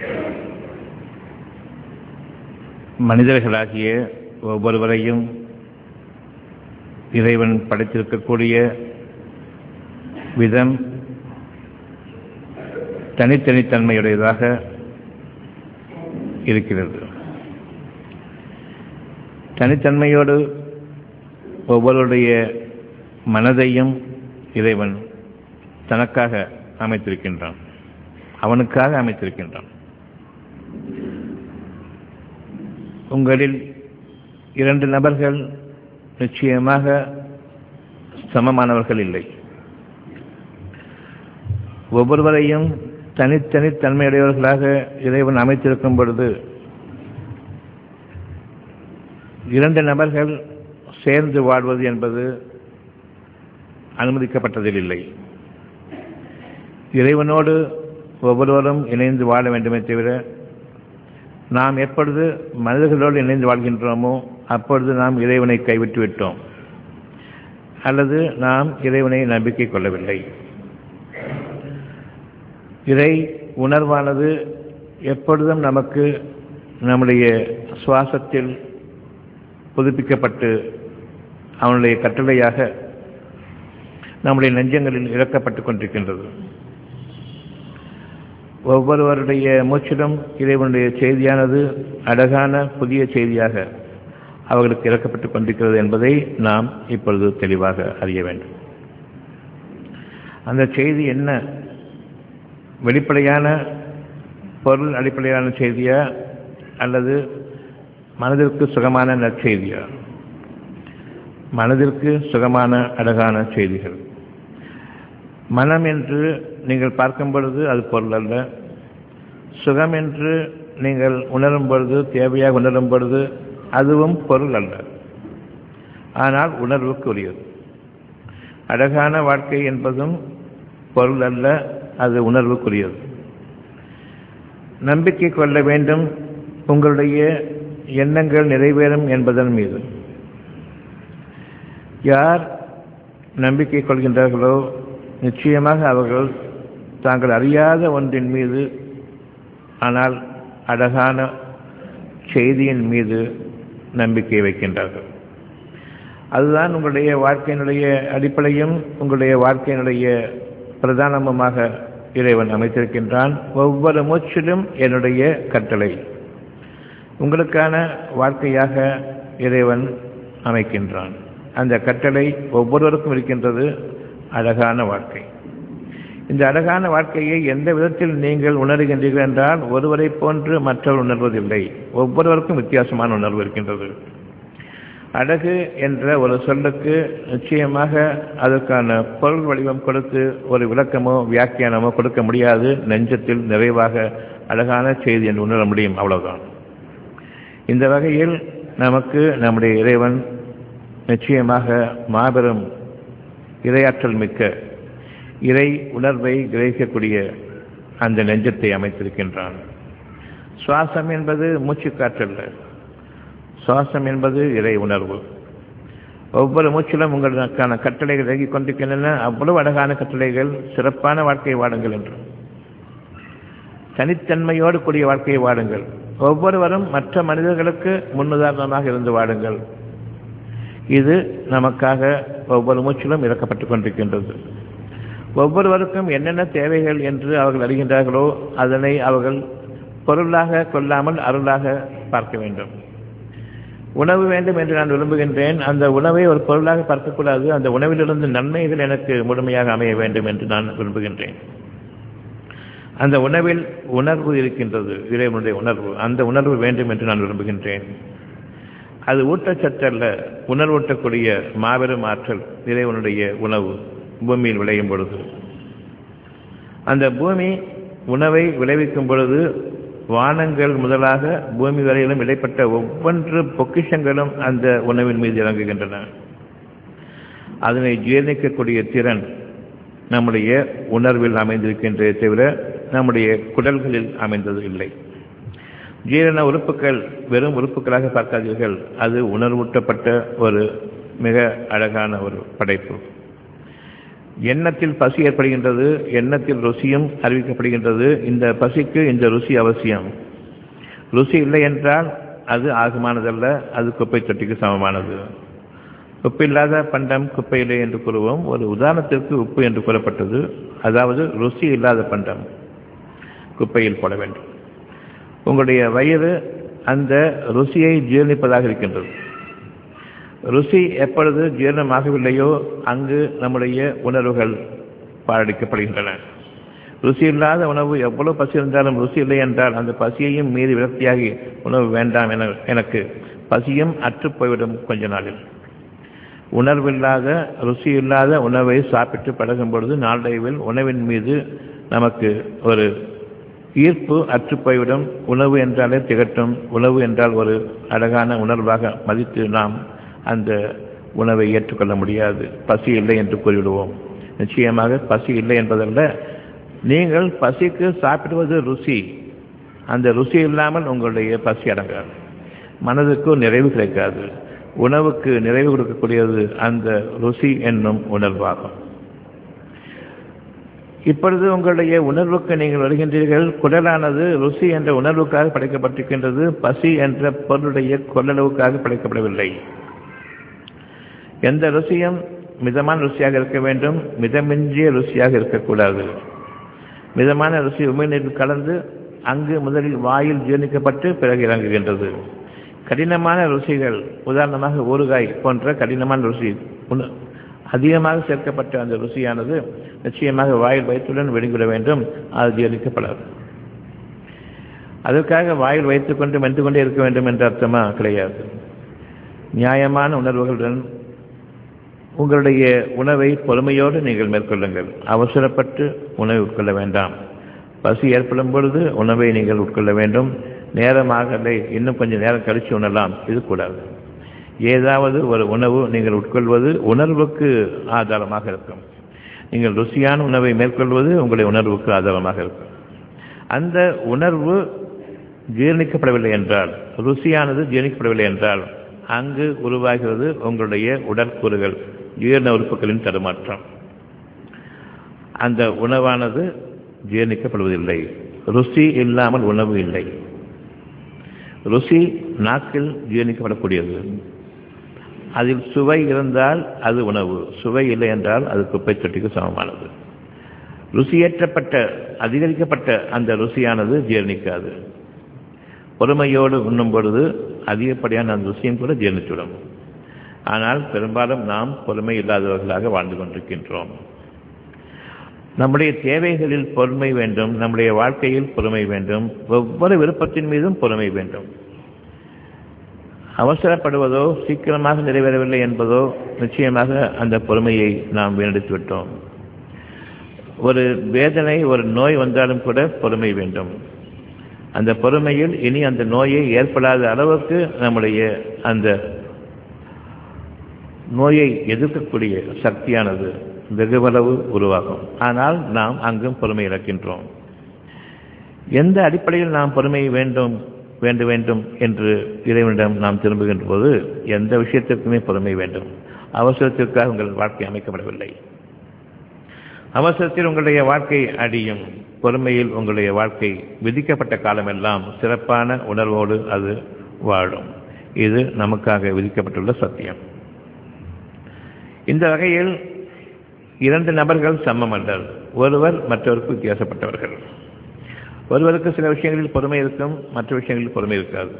மனிதர்களாகிய ஒவ்வொருவரையும் இறைவன் படைத்திருக்கக்கூடிய விதம் தனித்தனித்தன்மையுடையதாக இருக்கிறது தனித்தன்மையோடு ஒவ்வொருடைய மனதையும் இறைவன் தனக்காக அமைத்திருக்கின்றான் அவனுக்காக அமைத்திருக்கின்றான் உங்களில் இரண்டு நபர்கள் நிச்சயமாக சமமானவர்கள் இல்லை ஒவ்வொருவரையும் தனித்தனி தன்மையுடையவர்களாக இறைவன் அமைத்திருக்கும் பொழுது இரண்டு நபர்கள் சேர்ந்து வாழ்வது என்பது அனுமதிக்கப்பட்டதில் இல்லை இறைவனோடு ஒவ்வொருவரும் இணைந்து வாழ வேண்டுமே தவிர நாம் எப்பொழுது மனிதர்களோடு இணைந்து வாழ்கின்றோமோ அப்பொழுது நாம் இறைவனை கைவிட்டு விட்டோம் அல்லது நாம் இறைவனை நம்பிக்கை கொள்ளவில்லை இறை உணர்வானது எப்பொழுதும் நமக்கு நம்முடைய சுவாசத்தில் புதுப்பிக்கப்பட்டு அவனுடைய கட்டளையாக நம்முடைய நெஞ்சங்களில் இறக்கப்பட்டுக் கொண்டிருக்கின்றது ஒவ்வொருவருடைய மூச்சிலும் இறைவனுடைய செய்தியானது அழகான புதிய செய்தியாக அவர்களுக்கு இறக்கப்பட்டுக் கொண்டிருக்கிறது என்பதை நாம் இப்பொழுது தெளிவாக அறிய வேண்டும் அந்த செய்தி என்ன வெளிப்படையான பொருள் அடிப்படையான செய்தியா அல்லது மனதிற்கு சுகமான நற்செய்தியா மனதிற்கு சுகமான அழகான செய்திகள் மனம் என்று நீங்கள் பார்க்கும் பொழுது அது பொருள் அல்ல சுகம் என்று நீங்கள் உணரும் பொழுது தேவையாக உணரும் பொழுது அதுவும் பொருள் அல்ல ஆனால் உணர்வுக்குரியது அழகான வாழ்க்கை என்பதும் பொருள் அல்ல அது உணர்வுக்குரியது நம்பிக்கை கொள்ள வேண்டும் உங்களுடைய எண்ணங்கள் நிறைவேறும் என்பதன் மீது யார் நம்பிக்கை கொள்கின்றார்களோ நிச்சயமாக அவர்கள் தாங்கள் அறியாத ஒன்றின் மீது ஆனால் அழகான செய்தியின் மீது நம்பிக்கை வைக்கின்றார்கள் அதுதான் உங்களுடைய வாழ்க்கையினுடைய அடிப்படையும் உங்களுடைய வாழ்க்கையினுடைய பிரதானமுமாக இறைவன் அமைத்திருக்கின்றான் ஒவ்வொரு மூச்சிலும் என்னுடைய கட்டளை உங்களுக்கான வாழ்க்கையாக இறைவன் அமைக்கின்றான் அந்த கட்டளை ஒவ்வொருவருக்கும் இருக்கின்றது அழகான வாழ்க்கை இந்த அழகான வாழ்க்கையை எந்த விதத்தில் நீங்கள் உணர்கின்றீர்கள் என்றால் ஒருவரை போன்று மற்றவர் உணர்வதில்லை ஒவ்வொருவருக்கும் வித்தியாசமான உணர்வு இருக்கின்றது அழகு என்ற ஒரு சொல்லுக்கு நிச்சயமாக அதற்கான பொருள் வடிவம் கொடுத்து ஒரு விளக்கமோ வியாக்கியானமோ கொடுக்க முடியாது நெஞ்சத்தில் நிறைவாக அழகான செய்தி என்று உணர முடியும் அவ்வளவுதான் இந்த வகையில் நமக்கு நம்முடைய இறைவன் நிச்சயமாக மாபெரும் இரையாற்றல் மிக்க இறை உணர்வை கிரகிக்கக்கூடிய அந்த நெஞ்சத்தை அமைத்திருக்கின்றான் சுவாசம் என்பது மூச்சுக்காற்றல்ல சுவாசம் என்பது இறை உணர்வு ஒவ்வொரு மூச்சிலும் உங்களுக்கான கட்டளைகள் இறங்கிக் கொண்டிருக்கின்றன அவ்வளவு அழகான கட்டளைகள் சிறப்பான வாழ்க்கையை வாடுங்கள் என்று தனித்தன்மையோடு கூடிய வாழ்க்கையை வாடுங்கள் ஒவ்வொருவரும் மற்ற மனிதர்களுக்கு முன்னுதாரணமாக இருந்து வாடுங்கள் இது நமக்காக ஒவ்வொரு மூச்சிலும் இறக்கப்பட்டுக் கொண்டிருக்கின்றது ஒவ்வொருவருக்கும் என்னென்ன தேவைகள் என்று அவர்கள் அறிகின்றார்களோ அதனை அவர்கள் பொருளாக கொள்ளாமல் அருளாக பார்க்க வேண்டும் உணவு வேண்டும் என்று நான் விரும்புகின்றேன் அந்த உணவை ஒரு பொருளாக பார்க்கக்கூடாது அந்த உணவிலிருந்து நன்மைகள் எனக்கு முழுமையாக அமைய வேண்டும் என்று நான் விரும்புகின்றேன் அந்த உணவில் உணர்வு இருக்கின்றது இறைவனுடைய உணர்வு அந்த உணர்வு வேண்டும் என்று நான் விரும்புகின்றேன் அது ஊட்டச்சத்தல்ல உணர்வூட்டக்கூடிய மாபெரும் ஆற்றல் இறைவனுடைய உணவு பூமியில் விளையும் பொழுது அந்த பூமி உணவை விளைவிக்கும் பொழுது வானங்கள் முதலாக பூமி வரையிலும் இடைப்பட்ட ஒவ்வொன்று பொக்கிஷங்களும் அந்த உணவின் மீது இறங்குகின்றன அதனை ஜீர்ணிக்கக்கூடிய திறன் நம்முடைய உணர்வில் அமைந்திருக்கின்றே தவிர நம்முடைய குடல்களில் அமைந்தது இல்லை ஜீரண உறுப்புகள் வெறும் உறுப்புகளாக பார்க்காதீர்கள் அது உணர்வூட்டப்பட்ட ஒரு மிக அழகான ஒரு படைப்பு எண்ணத்தில் பசி ஏற்படுகின்றது எண்ணத்தில் ருசியும் அறிவிக்கப்படுகின்றது இந்த பசிக்கு இந்த ருசி அவசியம் ருசி இல்லை என்றால் அது ஆகுமானதல்ல அது குப்பை தொட்டிக்கு சமமானது உப்பு இல்லாத பண்டம் குப்பையிலே என்று கூறுவோம் ஒரு உதாரணத்திற்கு உப்பு என்று கூறப்பட்டது அதாவது ருசி இல்லாத பண்டம் குப்பையில் போட வேண்டும் உங்களுடைய வயிறு அந்த ருசியை ஜீரணிப்பதாக இருக்கின்றது ருசி எப்பொழுது ஜீரணமாகவில்லையோ அங்கு நம்முடைய உணர்வுகள் பாழடிக்கப்படுகின்றன ருசி இல்லாத உணவு எவ்வளவு பசி இருந்தாலும் ருசி இல்லை என்றால் அந்த பசியையும் மீறி விரக்தியாகி உணவு வேண்டாம் என எனக்கு பசியும் அற்று போய்விடும் கொஞ்ச நாளில் உணர்வில்லாத ருசி இல்லாத உணவை சாப்பிட்டு பழகும் பொழுது நாளடைவில் உணவின் மீது நமக்கு ஒரு ஈர்ப்பு அற்று போய்விடும் உணவு என்றாலே திகட்டும் உணவு என்றால் ஒரு அழகான உணர்வாக மதித்து நாம் அந்த உணவை ஏற்றுக்கொள்ள முடியாது பசி இல்லை என்று கூறிவிடுவோம் நிச்சயமாக பசி இல்லை என்பதல்ல நீங்கள் பசிக்கு சாப்பிடுவது ருசி அந்த ருசி இல்லாமல் உங்களுடைய பசி அடங்காது மனதுக்கு நிறைவு கிடைக்காது உணவுக்கு நிறைவு கொடுக்கக்கூடியது அந்த ருசி என்னும் உணர்வாகும் இப்பொழுது உங்களுடைய உணர்வுக்கு நீங்கள் வருகின்றீர்கள் குடலானது ருசி என்ற உணர்வுக்காக படைக்கப்பட்டிருக்கின்றது பசி என்ற பொருளுடைய கொள்ளளவுக்காக படைக்கப்படவில்லை எந்த ருசியும் மிதமான ருசியாக இருக்க வேண்டும் மிதமிஞ்சிய ருசியாக இருக்கக்கூடாது மிதமான ருசி உமிழ்நீரில் கலந்து அங்கு முதலில் வாயில் ஜீர்ணிக்கப்பட்டு பிறகு இறங்குகின்றது கடினமான ருசிகள் உதாரணமாக ஊறுகாய் போன்ற கடினமான ருசி அதிகமாக சேர்க்கப்பட்ட அந்த ருசியானது நிச்சயமாக வாயில் வைத்துடன் வெளிவிட வேண்டும் அது ஜீர்ணிக்கப்படாது அதற்காக வாயில் வைத்துக்கொண்டு மென்று கொண்டே இருக்க வேண்டும் என்ற அர்த்தமா கிடையாது நியாயமான உணர்வுகளுடன் உங்களுடைய உணவை பொறுமையோடு நீங்கள் மேற்கொள்ளுங்கள் அவசரப்பட்டு உணவை உட்கொள்ள வேண்டாம் பசி ஏற்படும் பொழுது உணவை நீங்கள் உட்கொள்ள வேண்டும் நேரமாகலை இன்னும் கொஞ்சம் நேரம் கழித்து உணரலாம் இது கூடாது ஏதாவது ஒரு உணவு நீங்கள் உட்கொள்வது உணர்வுக்கு ஆதாரமாக இருக்கும் நீங்கள் ருசியான உணவை மேற்கொள்வது உங்களுடைய உணர்வுக்கு ஆதாரமாக இருக்கும் அந்த உணர்வு ஜீர்ணிக்கப்படவில்லை என்றால் ருசியானது ஜீர்ணிக்கப்படவில்லை என்றால் அங்கு உருவாகிறது உங்களுடைய உடற்கூறுகள் ஜீரண உறுப்புகளின் தடுமாற்றம் அந்த உணவானது ஜீர்ணிக்கப்படுவதில்லை ருசி இல்லாமல் உணவு இல்லை ருசி நாக்கில் ஜீர்ணிக்கப்படக்கூடியது அதில் சுவை இருந்தால் அது உணவு சுவை இல்லை என்றால் அது குப்பை தொட்டிக்கு சமமானது ருசியேற்றப்பட்ட அதிகரிக்கப்பட்ட அந்த ருசியானது ஜீர்ணிக்காது பொறுமையோடு உண்ணும் பொழுது அதிகப்படியான அந்த ருசியும் கூட ஜீர்ணித்துவிடும் ஆனால் பெரும்பாலும் நாம் பொறுமை இல்லாதவர்களாக வாழ்ந்து கொண்டிருக்கின்றோம் நம்முடைய தேவைகளில் பொறுமை வேண்டும் நம்முடைய வாழ்க்கையில் பொறுமை வேண்டும் ஒவ்வொரு விருப்பத்தின் மீதும் பொறுமை வேண்டும் அவசரப்படுவதோ சீக்கிரமாக நிறைவேறவில்லை என்பதோ நிச்சயமாக அந்த பொறுமையை நாம் வீணடித்து விட்டோம் ஒரு வேதனை ஒரு நோய் வந்தாலும் கூட பொறுமை வேண்டும் அந்த பொறுமையில் இனி அந்த நோயை ஏற்படாத அளவுக்கு நம்முடைய அந்த நோயை எதிர்க்கக்கூடிய சக்தியானது வெகுவளவு உருவாகும் ஆனால் நாம் அங்கும் பொறுமை இழக்கின்றோம் எந்த அடிப்படையில் நாம் பொறுமை வேண்டும் வேண்டும் வேண்டும் என்று இறைவனிடம் நாம் திரும்புகின்ற போது எந்த விஷயத்திற்குமே பொறுமை வேண்டும் அவசரத்திற்காக உங்கள் வாழ்க்கை அமைக்கப்படவில்லை அவசரத்தில் உங்களுடைய வாழ்க்கை அடியும் பொறுமையில் உங்களுடைய வாழ்க்கை விதிக்கப்பட்ட காலமெல்லாம் சிறப்பான உணர்வோடு அது வாழும் இது நமக்காக விதிக்கப்பட்டுள்ள சத்தியம் இந்த வகையில் இரண்டு நபர்கள் சமமல்லர் ஒருவர் மற்றவருக்கு வித்தியாசப்பட்டவர்கள் ஒருவருக்கு சில விஷயங்களில் பொறுமை இருக்கும் மற்ற விஷயங்களில் பொறுமை இருக்காது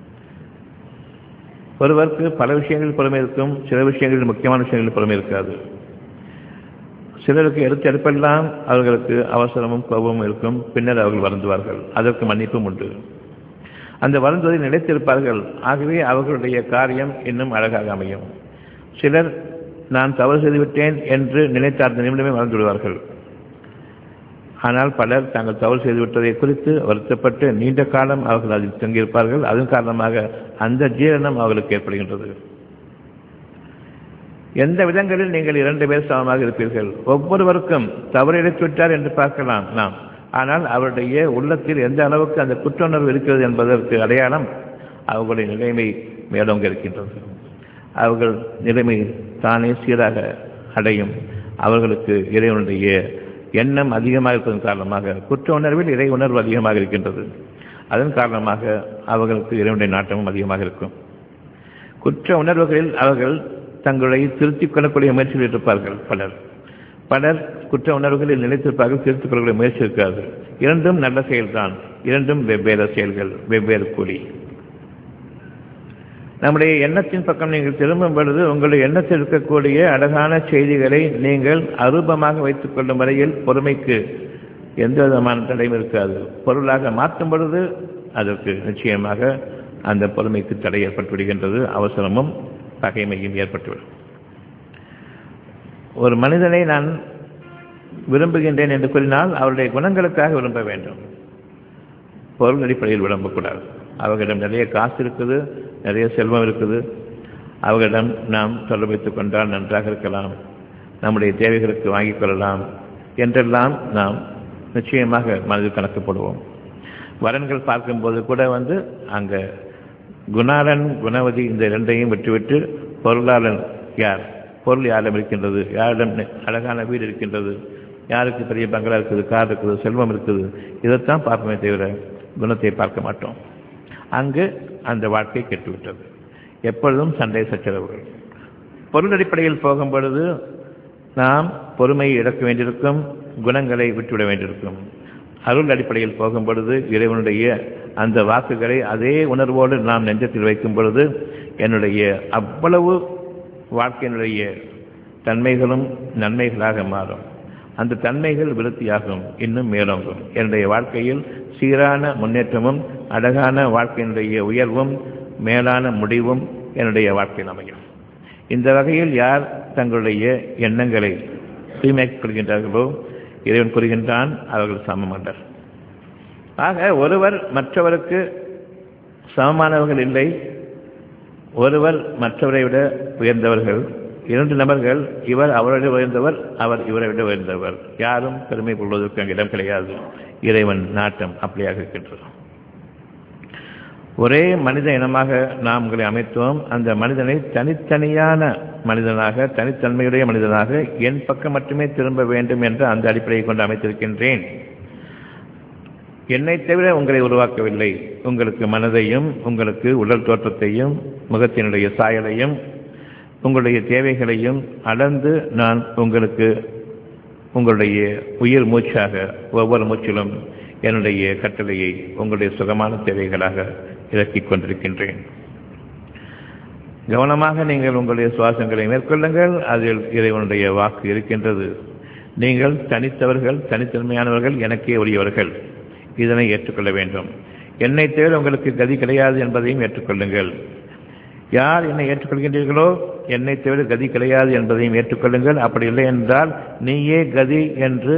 ஒருவருக்கு பல விஷயங்களில் பொறுமை இருக்கும் சில விஷயங்களில் முக்கியமான விஷயங்களில் பொறுமை இருக்காது சிலருக்கு எடுத்து எடுப்பெல்லாம் அவர்களுக்கு அவசரமும் கோபமும் இருக்கும் பின்னர் அவர்கள் வருந்துவார்கள் அதற்கு மன்னிப்பும் உண்டு அந்த வருந்துவதை நிலைத்திருப்பார்கள் ஆகவே அவர்களுடைய காரியம் இன்னும் அழகாக அமையும் சிலர் நான் தவறு செய்துவிட்டேன் என்று நினைத்த அந்த நிமிடமே மறந்து விடுவார்கள் ஆனால் பலர் தாங்கள் தவறு செய்துவிட்டதை குறித்து வருத்தப்பட்டு நீண்ட காலம் அவர்கள் அதில் தங்கியிருப்பார்கள் அதன் காரணமாக அந்த ஜீரணம் அவர்களுக்கு ஏற்படுகின்றது எந்த விதங்களில் நீங்கள் இரண்டு பேர் சமமாக இருப்பீர்கள் ஒவ்வொருவருக்கும் தவறு இழைத்துவிட்டார் என்று பார்க்கலாம் நாம் ஆனால் அவருடைய உள்ளத்தில் எந்த அளவுக்கு அந்த குற்றுணர்வு இருக்கிறது என்பதற்கு அடையாளம் அவர்களுடைய நிலைமை மேலோங்க இருக்கின்றது அவர்கள் நிலைமை தானே சீராக அடையும் அவர்களுக்கு இறைவனுடைய எண்ணம் அதிகமாக இருப்பதன் காரணமாக குற்ற உணர்வில் இறை உணர்வு அதிகமாக இருக்கின்றது அதன் காரணமாக அவர்களுக்கு இறைவனுடைய நாட்டமும் அதிகமாக இருக்கும் குற்ற உணர்வுகளில் அவர்கள் தங்களை திருத்திக் கொள்ளக்கூடிய முயற்சியில் இருப்பார்கள் பலர் பலர் குற்ற உணர்வுகளில் நிலைத்திருப்பார்கள் திருத்திக் கொள்ளக்கூடிய முயற்சி இருக்காது இரண்டும் நல்ல செயல்தான் இரண்டும் வெவ்வேறு செயல்கள் வெவ்வேறு கூலி நம்முடைய எண்ணத்தின் பக்கம் நீங்கள் திரும்பும் பொழுது உங்களுடைய எண்ணத்தில் இருக்கக்கூடிய அழகான செய்திகளை நீங்கள் அரூபமாக வைத்துக் கொள்ளும் வரையில் பொறுமைக்கு எந்த விதமான தடையும் இருக்காது பொருளாக மாற்றும் பொழுது அதற்கு நிச்சயமாக அந்த பொறுமைக்கு தடை ஏற்பட்டு விடுகின்றது அவசரமும் பகைமையும் ஏற்பட்டுவிடும் ஒரு மனிதனை நான் விரும்புகின்றேன் என்று கூறினால் அவருடைய குணங்களுக்காக விரும்ப வேண்டும் பொருள் அடிப்படையில் விரும்பக்கூடாது அவர்களிடம் நிறைய காசு இருக்குது நிறைய செல்வம் இருக்குது அவர்களிடம் நாம் தொடர்பு வைத்துக் கொண்டால் நன்றாக இருக்கலாம் நம்முடைய தேவைகளுக்கு வாங்கிக் கொள்ளலாம் என்றெல்லாம் நாம் நிச்சயமாக மனதில் கணக்கு போடுவோம் வரன்கள் பார்க்கும்போது கூட வந்து அங்கே குணாளன் குணவதி இந்த இரண்டையும் விட்டுவிட்டு பொருளாளன் யார் பொருள் யாரிடம் இருக்கின்றது யாரிடம் அழகான வீடு இருக்கின்றது யாருக்கு பெரிய பங்களா இருக்குது கார் இருக்குது செல்வம் இருக்குது இதைத்தான் பார்ப்போமே தவிர குணத்தை பார்க்க மாட்டோம் அங்கு அந்த வாழ்க்கை கெட்டுவிட்டது எப்பொழுதும் சண்டை சச்சரவுகள் பொருள் அடிப்படையில் போகும் பொழுது நாம் பொறுமையை இழக்க வேண்டியிருக்கும் குணங்களை விட்டுவிட வேண்டியிருக்கும் அருள் அடிப்படையில் போகும் பொழுது இறைவனுடைய அந்த வாக்குகளை அதே உணர்வோடு நாம் நெஞ்சத்தில் வைக்கும் பொழுது என்னுடைய அவ்வளவு வாழ்க்கையினுடைய தன்மைகளும் நன்மைகளாக மாறும் அந்த தன்மைகள் விருத்தியாகும் இன்னும் மேலோங்கும் என்னுடைய வாழ்க்கையில் சீரான முன்னேற்றமும் அழகான வாழ்க்கையினுடைய உயர்வும் மேலான முடிவும் என்னுடைய வாழ்க்கையில் அமையும் இந்த வகையில் யார் தங்களுடைய எண்ணங்களை தூய்மையாக்கிக் கொள்கின்றார்களோ இறைவன் கூறுகின்றான் அவர்கள் சமமல்லர் ஆக ஒருவர் மற்றவருக்கு சமமானவர்கள் இல்லை ஒருவர் மற்றவரை விட உயர்ந்தவர்கள் இரண்டு நபர்கள் இவர் அவரை விட உயர்ந்தவர் அவர் இவரை விட உயர்ந்தவர் யாரும் பெருமை கொள்வதற்கு அங்கு இடம் கிடையாது இறைவன் நாட்டம் அப்படியாக இருக்கின்றது ஒரே மனித இனமாக நாம் உங்களை அமைத்தோம் அந்த மனிதனை தனித்தனியான மனிதனாக தனித்தன்மையுடைய மனிதனாக என் பக்கம் மட்டுமே திரும்ப வேண்டும் என்ற அந்த அடிப்படையை கொண்டு அமைத்திருக்கின்றேன் என்னை தவிர உங்களை உருவாக்கவில்லை உங்களுக்கு மனதையும் உங்களுக்கு உடல் தோற்றத்தையும் முகத்தினுடைய சாயலையும் உங்களுடைய தேவைகளையும் அளந்து நான் உங்களுக்கு உங்களுடைய உயிர் மூச்சாக ஒவ்வொரு மூச்சிலும் என்னுடைய கட்டளையை உங்களுடைய சுகமான தேவைகளாக இறக்கிக் கொண்டிருக்கின்றேன் கவனமாக நீங்கள் உங்களுடைய சுவாசங்களை மேற்கொள்ளுங்கள் அதில் இறைவனுடைய வாக்கு இருக்கின்றது நீங்கள் தனித்தவர்கள் தனித்தன்மையானவர்கள் எனக்கே உரியவர்கள் இதனை ஏற்றுக்கொள்ள வேண்டும் என்னை தவிர உங்களுக்கு கதி கிடையாது என்பதையும் ஏற்றுக்கொள்ளுங்கள் யார் என்னை ஏற்றுக்கொள்கின்றீர்களோ என்னை தவிர கதி கிடையாது என்பதையும் ஏற்றுக்கொள்ளுங்கள் அப்படி இல்லை என்றால் நீயே கதி என்று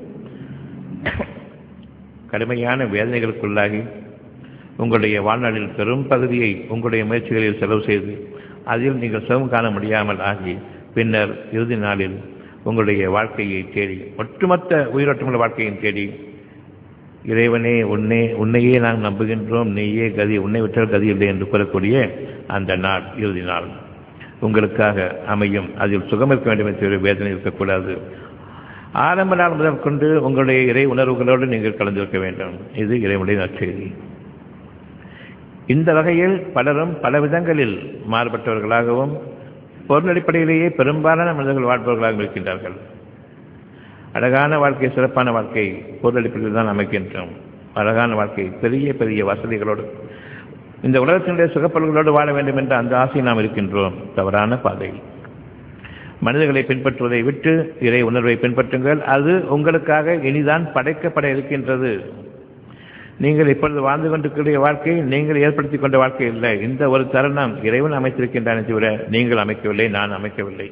கடுமையான வேதனைகளுக்குள்ளாகி உங்களுடைய வாழ்நாளில் பெரும் பகுதியை உங்களுடைய முயற்சிகளில் செலவு செய்து அதில் நீங்கள் சுகம் காண முடியாமல் ஆகி பின்னர் இறுதி நாளில் உங்களுடைய வாழ்க்கையை தேடி ஒட்டுமொத்த உயிரோட்டமுள்ள வாழ்க்கையை தேடி இறைவனே உன்னை உன்னையே நாம் நம்புகின்றோம் நீயே கதி உன்னை விட்டால் கதி இல்லை என்று கூறக்கூடிய அந்த நாள் இறுதி நாள் உங்களுக்காக அமையும் அதில் சுகம் இருக்க வேண்டும் என்று வேதனை இருக்கக்கூடாது ஆரம்ப நாள் முதல் கொண்டு உங்களுடைய இறை உணர்வுகளோடு நீங்கள் கலந்திருக்க வேண்டும் இது இறைவனுடைய நற்செய்தி இந்த வகையில் பலரும் பல விதங்களில் மாறுபட்டவர்களாகவும் பொருள் அடிப்படையிலேயே பெரும்பாலான மனிதர்கள் வாழ்பவர்களாக இருக்கின்றார்கள் அழகான வாழ்க்கை சிறப்பான வாழ்க்கை பொருள் அடிப்படையில் தான் அமைக்கின்றோம் அழகான வாழ்க்கை பெரிய பெரிய வசதிகளோடு இந்த உலகத்தினுடைய சுகப்பொருள்களோடு வாழ வேண்டும் என்ற அந்த ஆசை நாம் இருக்கின்றோம் தவறான பாதை மனிதர்களை பின்பற்றுவதை விட்டு இறை உணர்வை பின்பற்றுங்கள் அது உங்களுக்காக இனிதான் படைக்கப்பட இருக்கின்றது நீங்கள் இப்பொழுது வாழ்ந்து கொண்டிருக்கிற வாழ்க்கை நீங்கள் ஏற்படுத்தி கொண்ட வாழ்க்கை இல்லை இந்த ஒரு தருணம் இறைவன் அமைத்திருக்கின்றானே தவிர நீங்கள் அமைக்கவில்லை நான் அமைக்கவில்லை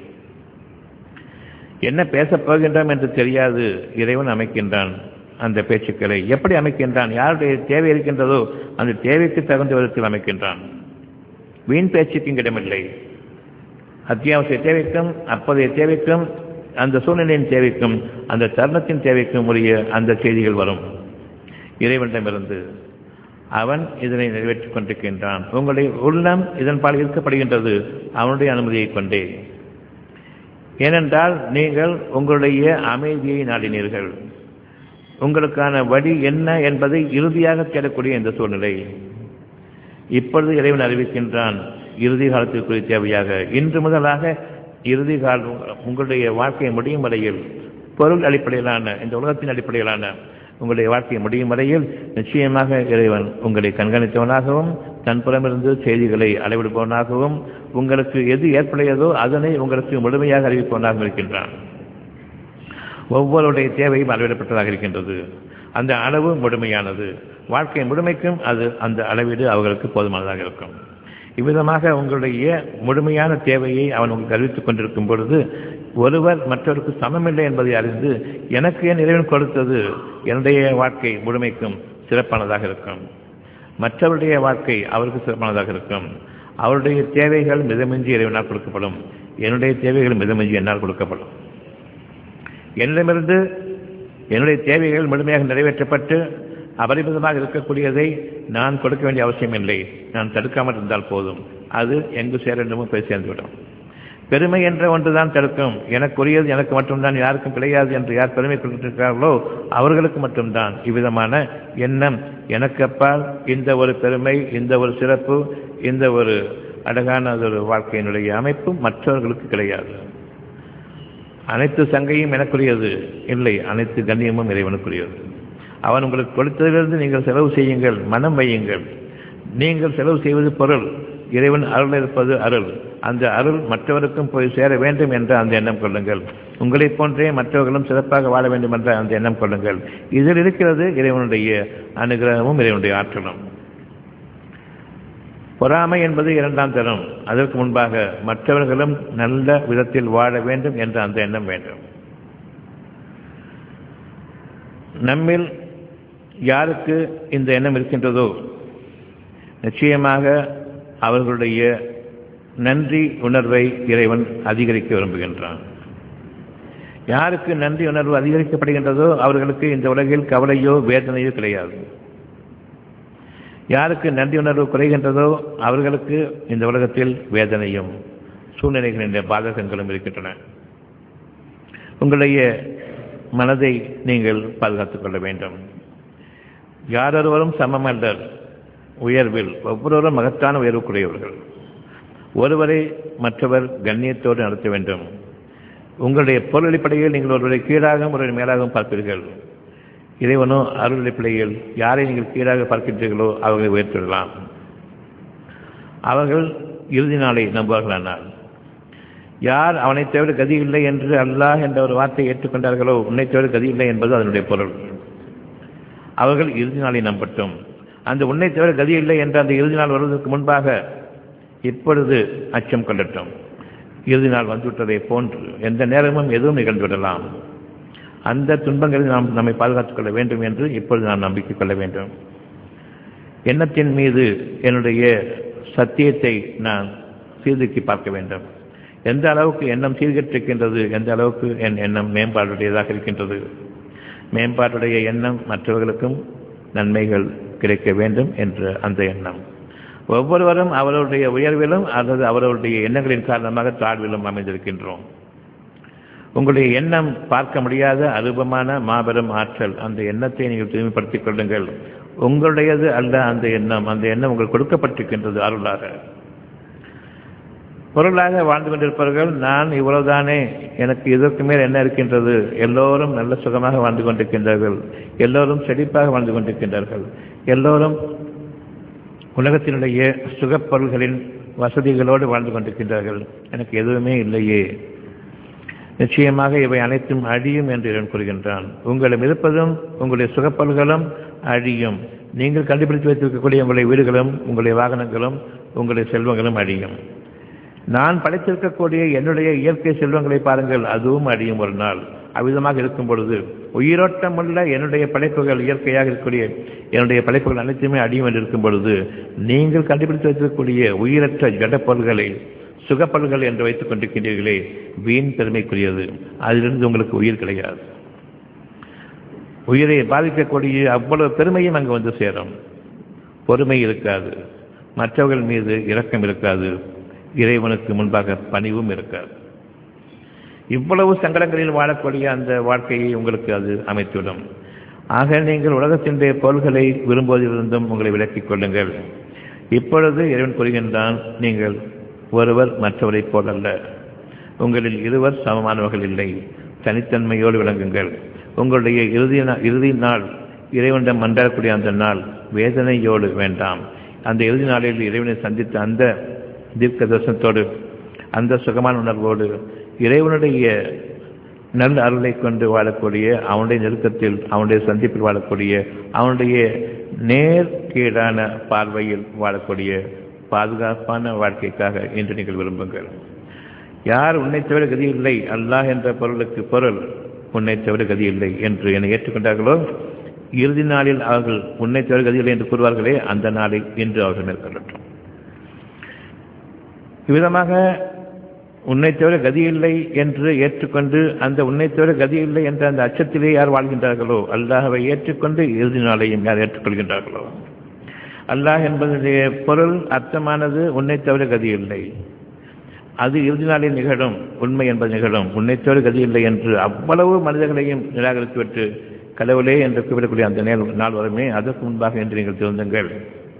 என்ன பேசப் போகின்றோம் என்று தெரியாது இறைவன் அமைக்கின்றான் அந்த பேச்சுக்களை எப்படி அமைக்கின்றான் யாருடைய தேவை இருக்கின்றதோ அந்த தேவைக்கு தகுந்த விதத்தில் அமைக்கின்றான் வீண் பேச்சுக்கு இடமில்லை அத்தியாவசிய தேவைக்கும் அப்போதைய தேவைக்கும் அந்த சூழ்நிலையின் தேவைக்கும் அந்த தருணத்தின் தேவைக்கும் உரிய அந்த செய்திகள் வரும் இறைவனிடமிருந்து அவன் இதனை நிறைவேற்றிக் கொண்டிருக்கின்றான் உங்களுடைய உள்ளம் இதன் பால் ஈர்க்கப்படுகின்றது அவனுடைய அனுமதியை கொண்டே ஏனென்றால் நீங்கள் உங்களுடைய அமைதியை நாடினீர்கள் உங்களுக்கான வழி என்ன என்பதை இறுதியாக தேடக்கூடிய இந்த சூழ்நிலை இப்பொழுது இறைவன் அறிவிக்கின்றான் இறுதி காலத்திற்கு தேவையாக இன்று முதலாக இறுதி காலம் உங்களுடைய வாழ்க்கை முடியும் வரையில் பொருள் அடிப்படையிலான இந்த உலகத்தின் அடிப்படையிலான உங்களுடைய வாழ்க்கை முடியும் வரையில் நிச்சயமாக இறைவன் உங்களை கண்காணித்தவனாகவும் தன்புறமிருந்து செய்திகளை அளவிடுபவனாகவும் உங்களுக்கு எது ஏற்படையதோ அதனை உங்களுக்கு முழுமையாக அறிவிப்பவனாகவும் இருக்கின்றான் ஒவ்வொருடைய தேவையும் அளவிடப்பட்டதாக இருக்கின்றது அந்த அளவு முழுமையானது வாழ்க்கை முழுமைக்கும் அது அந்த அளவீடு அவர்களுக்கு போதுமானதாக இருக்கும் இவ்விதமாக உங்களுடைய முழுமையான தேவையை அவன் உங்களுக்கு அறிவித்துக் கொண்டிருக்கும் பொழுது ஒருவர் மற்றவருக்கு சமமில்லை என்பதை அறிந்து எனக்கு என் இறைவன் கொடுத்தது என்னுடைய வாழ்க்கை முழுமைக்கும் சிறப்பானதாக இருக்கும் மற்றவருடைய வாழ்க்கை அவருக்கு சிறப்பானதாக இருக்கும் அவருடைய தேவைகள் மிதமின்றி இறைவனால் கொடுக்கப்படும் என்னுடைய தேவைகள் மிதமின்றி என்னால் கொடுக்கப்படும் என்னிடமிருந்து என்னுடைய தேவைகள் முழுமையாக நிறைவேற்றப்பட்டு அபரிமிதமாக இருக்கக்கூடியதை நான் கொடுக்க வேண்டிய அவசியம் இல்லை நான் தடுக்காமல் இருந்தால் போதும் அது எங்கு சேர வேண்டுமோ போய் சேர்ந்துவிடும் பெருமை என்ற ஒன்றுதான் தடுக்கும் எனக்குரியது எனக்கு மட்டும்தான் யாருக்கும் கிடையாது என்று யார் பெருமை கொண்டிருக்கிறார்களோ அவர்களுக்கு மட்டும்தான் இவ்விதமான எண்ணம் எனக்கு அப்பால் இந்த ஒரு பெருமை இந்த ஒரு சிறப்பு இந்த ஒரு அழகான ஒரு வாழ்க்கையினுடைய அமைப்பு மற்றவர்களுக்கு கிடையாது அனைத்து சங்கையும் எனக்குரியது இல்லை அனைத்து கண்ணியமும் இறைவனுக்குரியது அவன் உங்களுக்கு கொடுத்ததிலிருந்து நீங்கள் செலவு செய்யுங்கள் மனம் வையுங்கள் நீங்கள் செலவு செய்வது பொருள் இறைவன் அருள் இருப்பது அருள் அந்த அருள் மற்றவருக்கும் போய் சேர வேண்டும் என்ற அந்த எண்ணம் கொள்ளுங்கள் உங்களைப் போன்றே மற்றவர்களும் சிறப்பாக வாழ வேண்டும் என்ற அந்த எண்ணம் கொள்ளுங்கள் இதில் இருக்கிறது இறைவனுடைய அனுகிரகமும் இறைவனுடைய ஆற்றலும் பொறாமை என்பது இரண்டாம் தரம் அதற்கு முன்பாக மற்றவர்களும் நல்ல விதத்தில் வாழ வேண்டும் என்ற அந்த எண்ணம் வேண்டும் நம்மில் யாருக்கு இந்த எண்ணம் இருக்கின்றதோ நிச்சயமாக அவர்களுடைய நன்றி உணர்வை இறைவன் அதிகரிக்க விரும்புகின்றான் யாருக்கு நன்றி உணர்வு அதிகரிக்கப்படுகின்றதோ அவர்களுக்கு இந்த உலகில் கவலையோ வேதனையோ கிடையாது யாருக்கு நன்றி உணர்வு குறைகின்றதோ அவர்களுக்கு இந்த உலகத்தில் வேதனையும் சூழ்நிலைகளின் பாதகங்களும் இருக்கின்றன உங்களுடைய மனதை நீங்கள் பாதுகாத்துக் கொள்ள வேண்டும் யாரொருவரும் சமமல்லர் உயர்வில் ஒவ்வொருவரும் மகத்தான உயர்வுக்குரியவர்கள் ஒருவரை மற்றவர் கண்ணியத்தோடு நடத்த வேண்டும் உங்களுடைய பொருள் அடிப்படையில் நீங்கள் ஒருவரை கீழாகவும் ஒருவரை மேலாகவும் பார்ப்பீர்கள் இறைவனோ அருள் அடிப்படையில் யாரை நீங்கள் கீழாக பார்க்கின்றீர்களோ அவர்களை உயர்த்திவிடலாம் அவர்கள் இறுதி நாளை நம்புவார்களானால் யார் அவனை தவிர கதி இல்லை என்று அல்லாஹ் என்ற ஒரு வார்த்தையை ஏற்றுக்கொண்டார்களோ உன்னை தவிர கதி இல்லை என்பது அதனுடைய பொருள் அவர்கள் இறுதி நாளை நம்பட்டும் அந்த உன்னை தவிர கதி இல்லை என்ற அந்த இறுதி நாள் வருவதற்கு முன்பாக இப்பொழுது அச்சம் கொள்ளட்டும் இறுதி நாள் வந்துவிட்டதை போன்று எந்த நேரமும் எதுவும் நிகழ்ந்துவிடலாம் அந்த துன்பங்களில் நாம் நம்மை பாதுகாத்துக் கொள்ள வேண்டும் என்று இப்பொழுது நான் நம்பிக்கை கொள்ள வேண்டும் எண்ணத்தின் மீது என்னுடைய சத்தியத்தை நான் சீர்தூக்கி பார்க்க வேண்டும் எந்த அளவுக்கு எண்ணம் சீர்கெட்டிருக்கின்றது எந்த அளவுக்கு என் எண்ணம் மேம்பாடுடையதாக இருக்கின்றது மேம்பாட்டுடைய எண்ணம் மற்றவர்களுக்கும் நன்மைகள் கிடைக்க வேண்டும் என்ற அந்த எண்ணம் ஒவ்வொருவரும் அவர்களுடைய உயர்விலும் அல்லது அவர்களுடைய எண்ணங்களின் காரணமாக தாழ்விலும் அமைந்திருக்கின்றோம் உங்களுடைய எண்ணம் பார்க்க முடியாத அருபமான மாபெரும் ஆற்றல் அந்த எண்ணத்தை நீங்கள் தூய்மைப்படுத்திக் கொள்ளுங்கள் உங்களுடையது அல்ல அந்த எண்ணம் அந்த எண்ணம் உங்களுக்கு கொடுக்கப்பட்டிருக்கின்றது அருளாக பொருளாக வாழ்ந்து கொண்டிருப்பவர்கள் நான் இவ்வளவுதானே எனக்கு இதற்கு மேல் என்ன இருக்கின்றது எல்லோரும் நல்ல சுகமாக வாழ்ந்து கொண்டிருக்கின்றார்கள் எல்லோரும் செழிப்பாக வாழ்ந்து கொண்டிருக்கின்றார்கள் எல்லோரும் உலகத்தினுடைய சுகப்பொருள்களின் வசதிகளோடு வாழ்ந்து கொண்டிருக்கின்றார்கள் எனக்கு எதுவுமே இல்லையே நிச்சயமாக இவை அனைத்தும் அழியும் என்று இறைவன் கூறுகின்றான் உங்களிடம் இருப்பதும் உங்களுடைய சுகப்பொருள்களும் அழியும் நீங்கள் கண்டுபிடித்து வைத்திருக்கக்கூடிய உங்களுடைய வீடுகளும் உங்களுடைய வாகனங்களும் உங்களுடைய செல்வங்களும் அழியும் நான் படைத்திருக்கக்கூடிய என்னுடைய இயற்கை செல்வங்களை பாருங்கள் அதுவும் அழியும் ஒரு நாள் அவ்விதமாக இருக்கும் பொழுது உயிரோட்டம் உள்ள என்னுடைய படைப்புகள் இயற்கையாக இருக்கக்கூடிய என்னுடைய படைப்புகள் அனைத்துமே அடியும் என்று இருக்கும் பொழுது நீங்கள் கண்டுபிடித்து வைத்திருக்கக்கூடிய உயிரற்ற ஜடப்பொருள்களை சுகப்பொருள்கள் என்று வைத்துக் கொண்டிருக்கின்றீர்களே வீண் பெருமைக்குரியது அதிலிருந்து உங்களுக்கு உயிர் கிடையாது உயிரை பாதிக்கக்கூடிய அவ்வளவு பெருமையும் அங்கு வந்து சேரும் பொறுமை இருக்காது மற்றவர்கள் மீது இரக்கம் இருக்காது இறைவனுக்கு முன்பாக பணிவும் இருக்காது இவ்வளவு சங்கடங்களில் வாழக்கூடிய அந்த வாழ்க்கையை உங்களுக்கு அது அமைத்துவிடும் ஆக நீங்கள் உலகத்தினுடைய பொருள்களை விரும்புவதிலிருந்தும் உங்களை விலக்கிக் கொள்ளுங்கள் இப்பொழுது இறைவன் கூறுகின்றான் நீங்கள் ஒருவர் மற்றவரைப் போலல்ல உங்களில் இருவர் சமமானவர்கள் இல்லை தனித்தன்மையோடு விளங்குங்கள் உங்களுடைய இறுதி இறுதி நாள் இறைவனிடம் மன்றாடக்கூடிய அந்த நாள் வேதனையோடு வேண்டாம் அந்த இறுதி நாளில் இறைவனை சந்தித்த அந்த தீர்க்க தரிசனத்தோடு அந்த சுகமான உணர்வோடு இறைவனுடைய நல்ல அருளை கொண்டு வாழக்கூடிய அவனுடைய நெருக்கத்தில் அவனுடைய சந்திப்பில் வாழக்கூடிய அவனுடைய நேர்கீடான பார்வையில் வாழக்கூடிய பாதுகாப்பான வாழ்க்கைக்காக இன்று நீங்கள் விரும்புங்கள் யார் உன்னை தவிர கதி இல்லை அல்லாஹ் என்ற பொருளுக்கு பொருள் உன்னை தவிர கதி இல்லை என்று என்னை ஏற்றுக்கொண்டார்களோ இறுதி நாளில் அவர்கள் உன்னை தவிர கதி இல்லை என்று கூறுவார்களே அந்த நாளை இன்று அவர்கள் மேற்கொள்ளட்டும் இவ்விதமாக உன்னை தவிர கதி இல்லை என்று ஏற்றுக்கொண்டு அந்த உன்னை தவிர கதி இல்லை என்ற அந்த அச்சத்திலே யார் வாழ்கின்றார்களோ அல்லாஹவை ஏற்றுக்கொண்டு இறுதி நாளையும் யார் ஏற்றுக்கொள்கின்றார்களோ அல்லாஹ் என்பதனுடைய பொருள் அர்த்தமானது உன்னை தவிர கதி இல்லை அது இறுதி நாளில் நிகழும் உண்மை என்பது நிகழும் உன்னை தவிர கதி இல்லை என்று அவ்வளவு மனிதர்களையும் நிராகரித்துவிட்டு கடவுளே என்று கூப்பிடக்கூடிய அந்த நேர் நாள் வருமே அதற்கு முன்பாக என்று நீங்கள் திருந்துங்கள்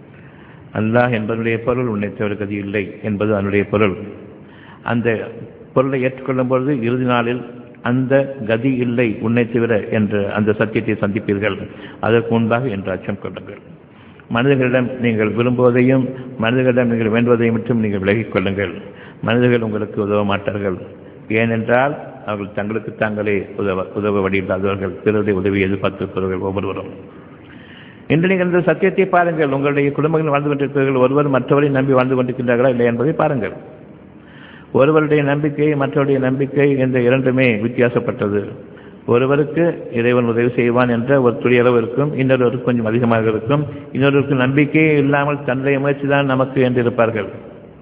அல்லாஹ் என்பதனுடைய பொருள் உன்னை தவிர கதி இல்லை என்பது அதனுடைய பொருள் அந்த பொருளை ஏற்றுக்கொள்ளும் பொழுது இறுதி நாளில் அந்த கதி இல்லை உன்னை தவிர என்ற அந்த சத்தியத்தை சந்திப்பீர்கள் அதற்கு முன்பாக என்று அச்சம் கொள்ளுங்கள் மனிதர்களிடம் நீங்கள் விரும்புவதையும் மனிதர்களிடம் நீங்கள் வேண்டுவதையும் மட்டும் நீங்கள் விலகிக் கொள்ளுங்கள் மனிதர்கள் உங்களுக்கு உதவ மாட்டார்கள் ஏனென்றால் அவர்கள் தங்களுக்கு தாங்களே உதவ உதவ வழியில்லாதவர்கள் பிறருடைய உதவி எதிர்பார்த்திருப்பவர்கள் ஒவ்வொருவரும் இன்று நீங்கள் இந்த சத்தியத்தை பாருங்கள் உங்களுடைய குடும்பங்கள் வாழ்ந்து கொண்டிருக்கிறவர்கள் ஒருவர் மற்றவரை நம்பி வாழ்ந்து கொண்டிருக்கின்றார்களா இல்லை என்பதை பாருங்கள் ஒருவருடைய நம்பிக்கை மற்றவருடைய நம்பிக்கை என்ற இரண்டுமே வித்தியாசப்பட்டது ஒருவருக்கு இறைவன் உதவி செய்வான் என்ற ஒரு துளியளவு இருக்கும் இன்னொருவருக்கு கொஞ்சம் அதிகமாக இருக்கும் இன்னொருவருக்கு நம்பிக்கையே இல்லாமல் தன்னுடைய முயற்சி தான் நமக்கு என்று இருப்பார்கள்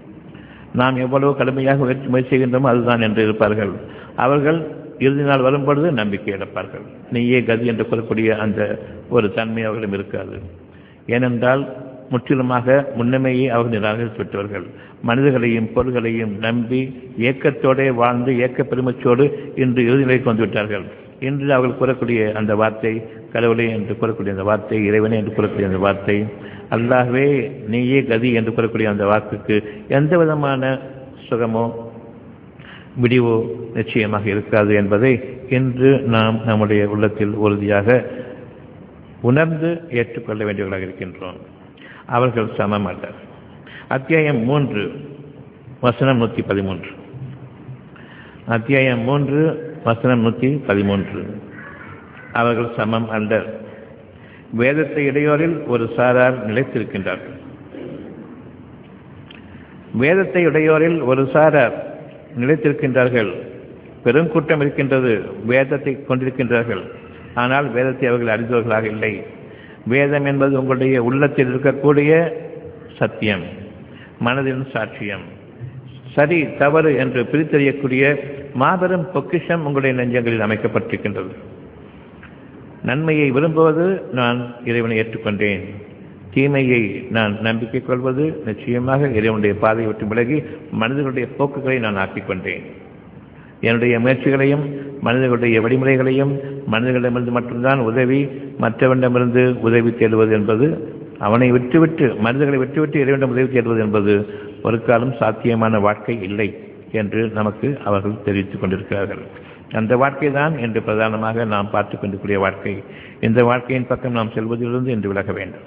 நாம் எவ்வளவு கடுமையாக முயற்சி முயற்சி செய்கின்றோமோ அதுதான் என்று இருப்பார்கள் அவர்கள் இறுதி நாள் வரும்பொழுது நம்பிக்கை இழப்பார்கள் நீயே கதி என்று கூறக்கூடிய அந்த ஒரு தன்மை அவர்களிடம் இருக்காது ஏனென்றால் முற்றிலுமாக முன்னமேயே அவர்கள் நிராகரித்து விட்டவர்கள் மனிதர்களையும் பொருள்களையும் நம்பி ஏக்கத்தோடே வாழ்ந்து ஏக்க பெருமச்சோடு இன்று இறுதிநிலைக்கு வந்துவிட்டார்கள் இன்று அவர்கள் கூறக்கூடிய அந்த வார்த்தை கடவுளே என்று கூறக்கூடிய அந்த வார்த்தை இறைவனே என்று கூறக்கூடிய அந்த வார்த்தை அல்லாகவே நீயே கதி என்று கூறக்கூடிய அந்த வாக்குக்கு எந்த விதமான சுகமோ விடிவோ நிச்சயமாக இருக்காது என்பதை இன்று நாம் நம்முடைய உள்ளத்தில் உறுதியாக உணர்ந்து ஏற்றுக்கொள்ள வேண்டியவர்களாக இருக்கின்றோம் அவர்கள் சமம் அல்ல அத்தியாயம் மூன்று வசனம் நூற்றி பதிமூன்று அத்தியாயம் மூன்று வசனம் நூற்றி பதிமூன்று அவர்கள் சமம் அல்ல வேதத்தை இடையோரில் ஒரு சாரார் நிலைத்திருக்கின்றார்கள் வேதத்தை உடையோரில் ஒரு சாரார் நிலைத்திருக்கின்றார்கள் பெருங்கூட்டம் இருக்கின்றது வேதத்தை கொண்டிருக்கின்றார்கள் ஆனால் வேதத்தை அவர்கள் அறிந்தவர்களாக இல்லை வேதம் என்பது உங்களுடைய உள்ளத்தில் இருக்கக்கூடிய சத்தியம் மனதின் சாட்சியம் சரி தவறு என்று பிரித்தறியக்கூடிய மாபெரும் பொக்கிஷம் உங்களுடைய நெஞ்சங்களில் அமைக்கப்பட்டிருக்கின்றது நன்மையை விரும்புவது நான் இறைவனை ஏற்றுக்கொண்டேன் தீமையை நான் நம்பிக்கை கொள்வது நிச்சயமாக இறைவனுடைய பாதையை விட்டு விலகி மனிதர்களுடைய போக்குகளை நான் ஆக்கிக் கொண்டேன் என்னுடைய முயற்சிகளையும் மனிதர்களுடைய வழிமுறைகளையும் மனிதர்களிடமிருந்து மட்டும்தான் உதவி மற்றவனிடமிருந்து உதவி தேடுவது என்பது அவனை விட்டுவிட்டு மனிதர்களை விட்டுவிட்டு இறைவனிடம் உதவி தேடுவது என்பது ஒரு காலம் சாத்தியமான வாழ்க்கை இல்லை என்று நமக்கு அவர்கள் தெரிவித்துக் கொண்டிருக்கிறார்கள் அந்த வாழ்க்கை தான் என்று பிரதானமாக நாம் பார்த்துக் கொண்டிருக்கூடிய வாழ்க்கை இந்த வாழ்க்கையின் பக்கம் நாம் செல்வதிலிருந்து இன்று விலக வேண்டும்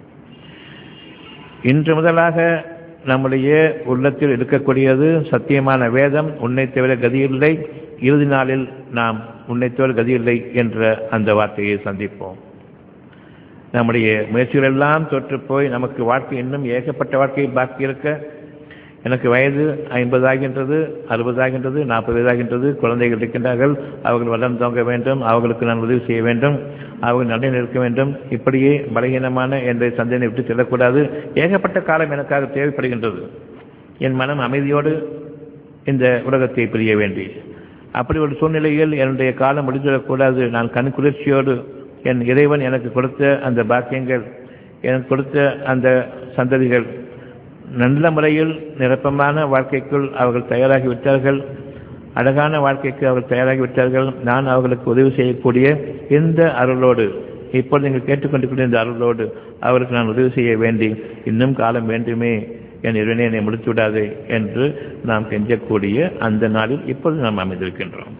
இன்று முதலாக நம்முடைய உள்ளத்தில் இருக்கக்கூடியது சத்தியமான வேதம் உன்னை தவிர கதியில்லை இறுதி நாளில் நாம் உன்னை தவிர கதியில்லை என்ற அந்த வார்த்தையை சந்திப்போம் நம்முடைய முயற்சிகள் எல்லாம் தொற்று போய் நமக்கு வாழ்க்கை இன்னும் ஏகப்பட்ட வாழ்க்கை பாக்கி இருக்க எனக்கு வயது ஐம்பது ஆகின்றது அறுபது ஆகின்றது நாற்பது வயதாகின்றது குழந்தைகள் இருக்கின்றார்கள் அவர்கள் வளர்ந்து தோங்க வேண்டும் அவர்களுக்கு நான் உதவி செய்ய வேண்டும் அவர்கள் நன்மை இருக்க வேண்டும் இப்படியே பலகீனமான என்ற சந்தேகத்தை விட்டு செல்லக்கூடாது ஏகப்பட்ட காலம் எனக்காக தேவைப்படுகின்றது என் மனம் அமைதியோடு இந்த உலகத்தை பிரிய வேண்டி அப்படி ஒரு சூழ்நிலையில் என்னுடைய காலம் முடிந்துவிடக்கூடாது நான் கண் குளிர்ச்சியோடு என் இறைவன் எனக்கு கொடுத்த அந்த பாக்கியங்கள் எனக்கு கொடுத்த அந்த சந்ததிகள் நல்ல முறையில் நிரப்பமான வாழ்க்கைக்குள் அவர்கள் தயாராகி விட்டார்கள் அழகான வாழ்க்கைக்கு அவர்கள் தயாராகிவிட்டார்கள் நான் அவர்களுக்கு உதவி செய்யக்கூடிய இந்த அருளோடு இப்பொழுது நீங்கள் கேட்டுக்கொண்டிருக்கிற இந்த அருளோடு அவருக்கு நான் உதவி செய்ய வேண்டி இன்னும் காலம் வேண்டுமே என் இறைவனை என்னை முடித்து விடாதே என்று நாம் கெஞ்சக்கூடிய அந்த நாளில் இப்பொழுது நாம் அமைந்திருக்கின்றோம்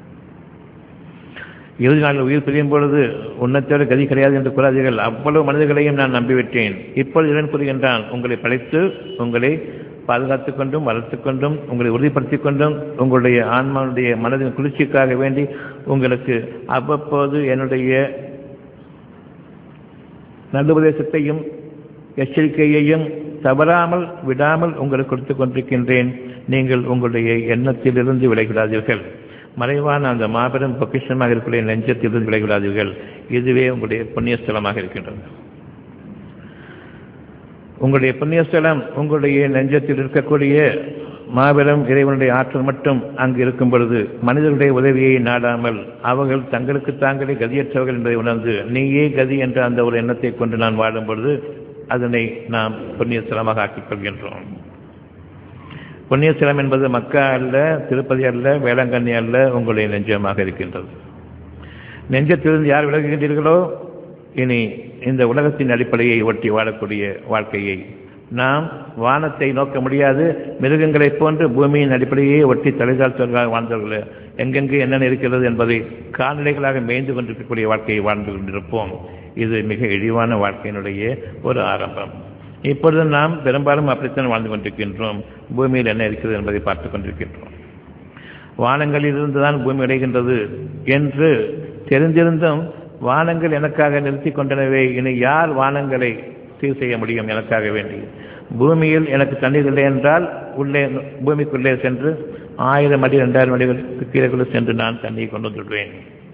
இறுதி நாளில் உயிர் பிரியும் பொழுது உன்னத்தோடு கதி கிடையாது என்று கூறாதீர்கள் அவ்வளவு மனிதர்களையும் நான் நம்பிவிட்டேன் இப்பொழுது இறைவன் கூறுகின்றான் உங்களை படைத்து உங்களை பாதுகாத்துக் கொண்டும் வளர்த்துக் கொண்டும் உங்களை உறுதிப்படுத்திக் கொண்டும் உங்களுடைய ஆன்மாவுடைய மனதின் குளிர்ச்சிக்காக வேண்டி உங்களுக்கு அவ்வப்போது என்னுடைய நல்லுபதேசத்தையும் எச்சரிக்கையையும் தவறாமல் விடாமல் உங்களுக்கு கொடுத்துக் கொண்டிருக்கின்றேன் நீங்கள் உங்களுடைய எண்ணத்திலிருந்து விலகிடாதீர்கள் மறைவான அந்த மாபெரும் பொக்கிஷமாக இருக்கக்கூடிய நெஞ்சத்திலிருந்து விலகிடாதீர்கள் இதுவே உங்களுடைய புண்ணியஸ்தலமாக இருக்கின்றது உங்களுடைய புண்ணியஸ்தலம் உங்களுடைய நெஞ்சத்தில் இருக்கக்கூடிய மாபெரும் இறைவனுடைய ஆற்றல் மட்டும் அங்கு இருக்கும் பொழுது மனிதர்களுடைய உதவியை நாடாமல் அவர்கள் தங்களுக்கு தாங்களே கதியற்றவர்கள் என்பதை உணர்ந்து நீயே கதி என்ற அந்த ஒரு எண்ணத்தை கொண்டு நான் வாழும் பொழுது அதனை நாம் புண்ணியஸ்தலமாக ஆக்கிக் கொள்கின்றோம் புண்ணியஸ்தலம் என்பது மக்கா அல்ல திருப்பதி அல்ல வேளாங்கண்ணி அல்ல உங்களுடைய நெஞ்சமாக இருக்கின்றது நெஞ்சத்திலிருந்து யார் விலகுகின்றீர்களோ இனி இந்த உலகத்தின் அடிப்படையை ஒட்டி வாழக்கூடிய வாழ்க்கையை நாம் வானத்தை நோக்க முடியாது மிருகங்களைப் போன்று பூமியின் அடிப்படையே ஒட்டி தலைதாழ்த்தவர்களாக வாழ்ந்தவர்கள் எங்கெங்கு என்னென்ன இருக்கிறது என்பதை கால்நிலைகளாக மேய்ந்து கொண்டிருக்கக்கூடிய வாழ்க்கையை வாழ்ந்து கொண்டிருப்போம் இது மிக இழிவான வாழ்க்கையினுடைய ஒரு ஆரம்பம் இப்பொழுது நாம் பெரும்பாலும் அப்படித்தான் வாழ்ந்து கொண்டிருக்கின்றோம் பூமியில் என்ன இருக்கிறது என்பதை பார்த்துக் கொண்டிருக்கின்றோம் வானங்களில் இருந்துதான் பூமி அடைகின்றது என்று தெரிந்திருந்தும் வானங்கள் எனக்காக நிறுத்தி கொண்டனவே இனி யார் வானங்களை சீர் செய்ய முடியும் எனக்காக வேண்டி பூமியில் எனக்கு தண்ணீர் இல்லை என்றால் உள்ளே பூமிக்குள்ளே சென்று ஆயிரம் அடி ரெண்டாயிரம் அடிகளுக்கு கீழே சென்று நான் தண்ணியை கொண்டு வந்துவிடுவேன்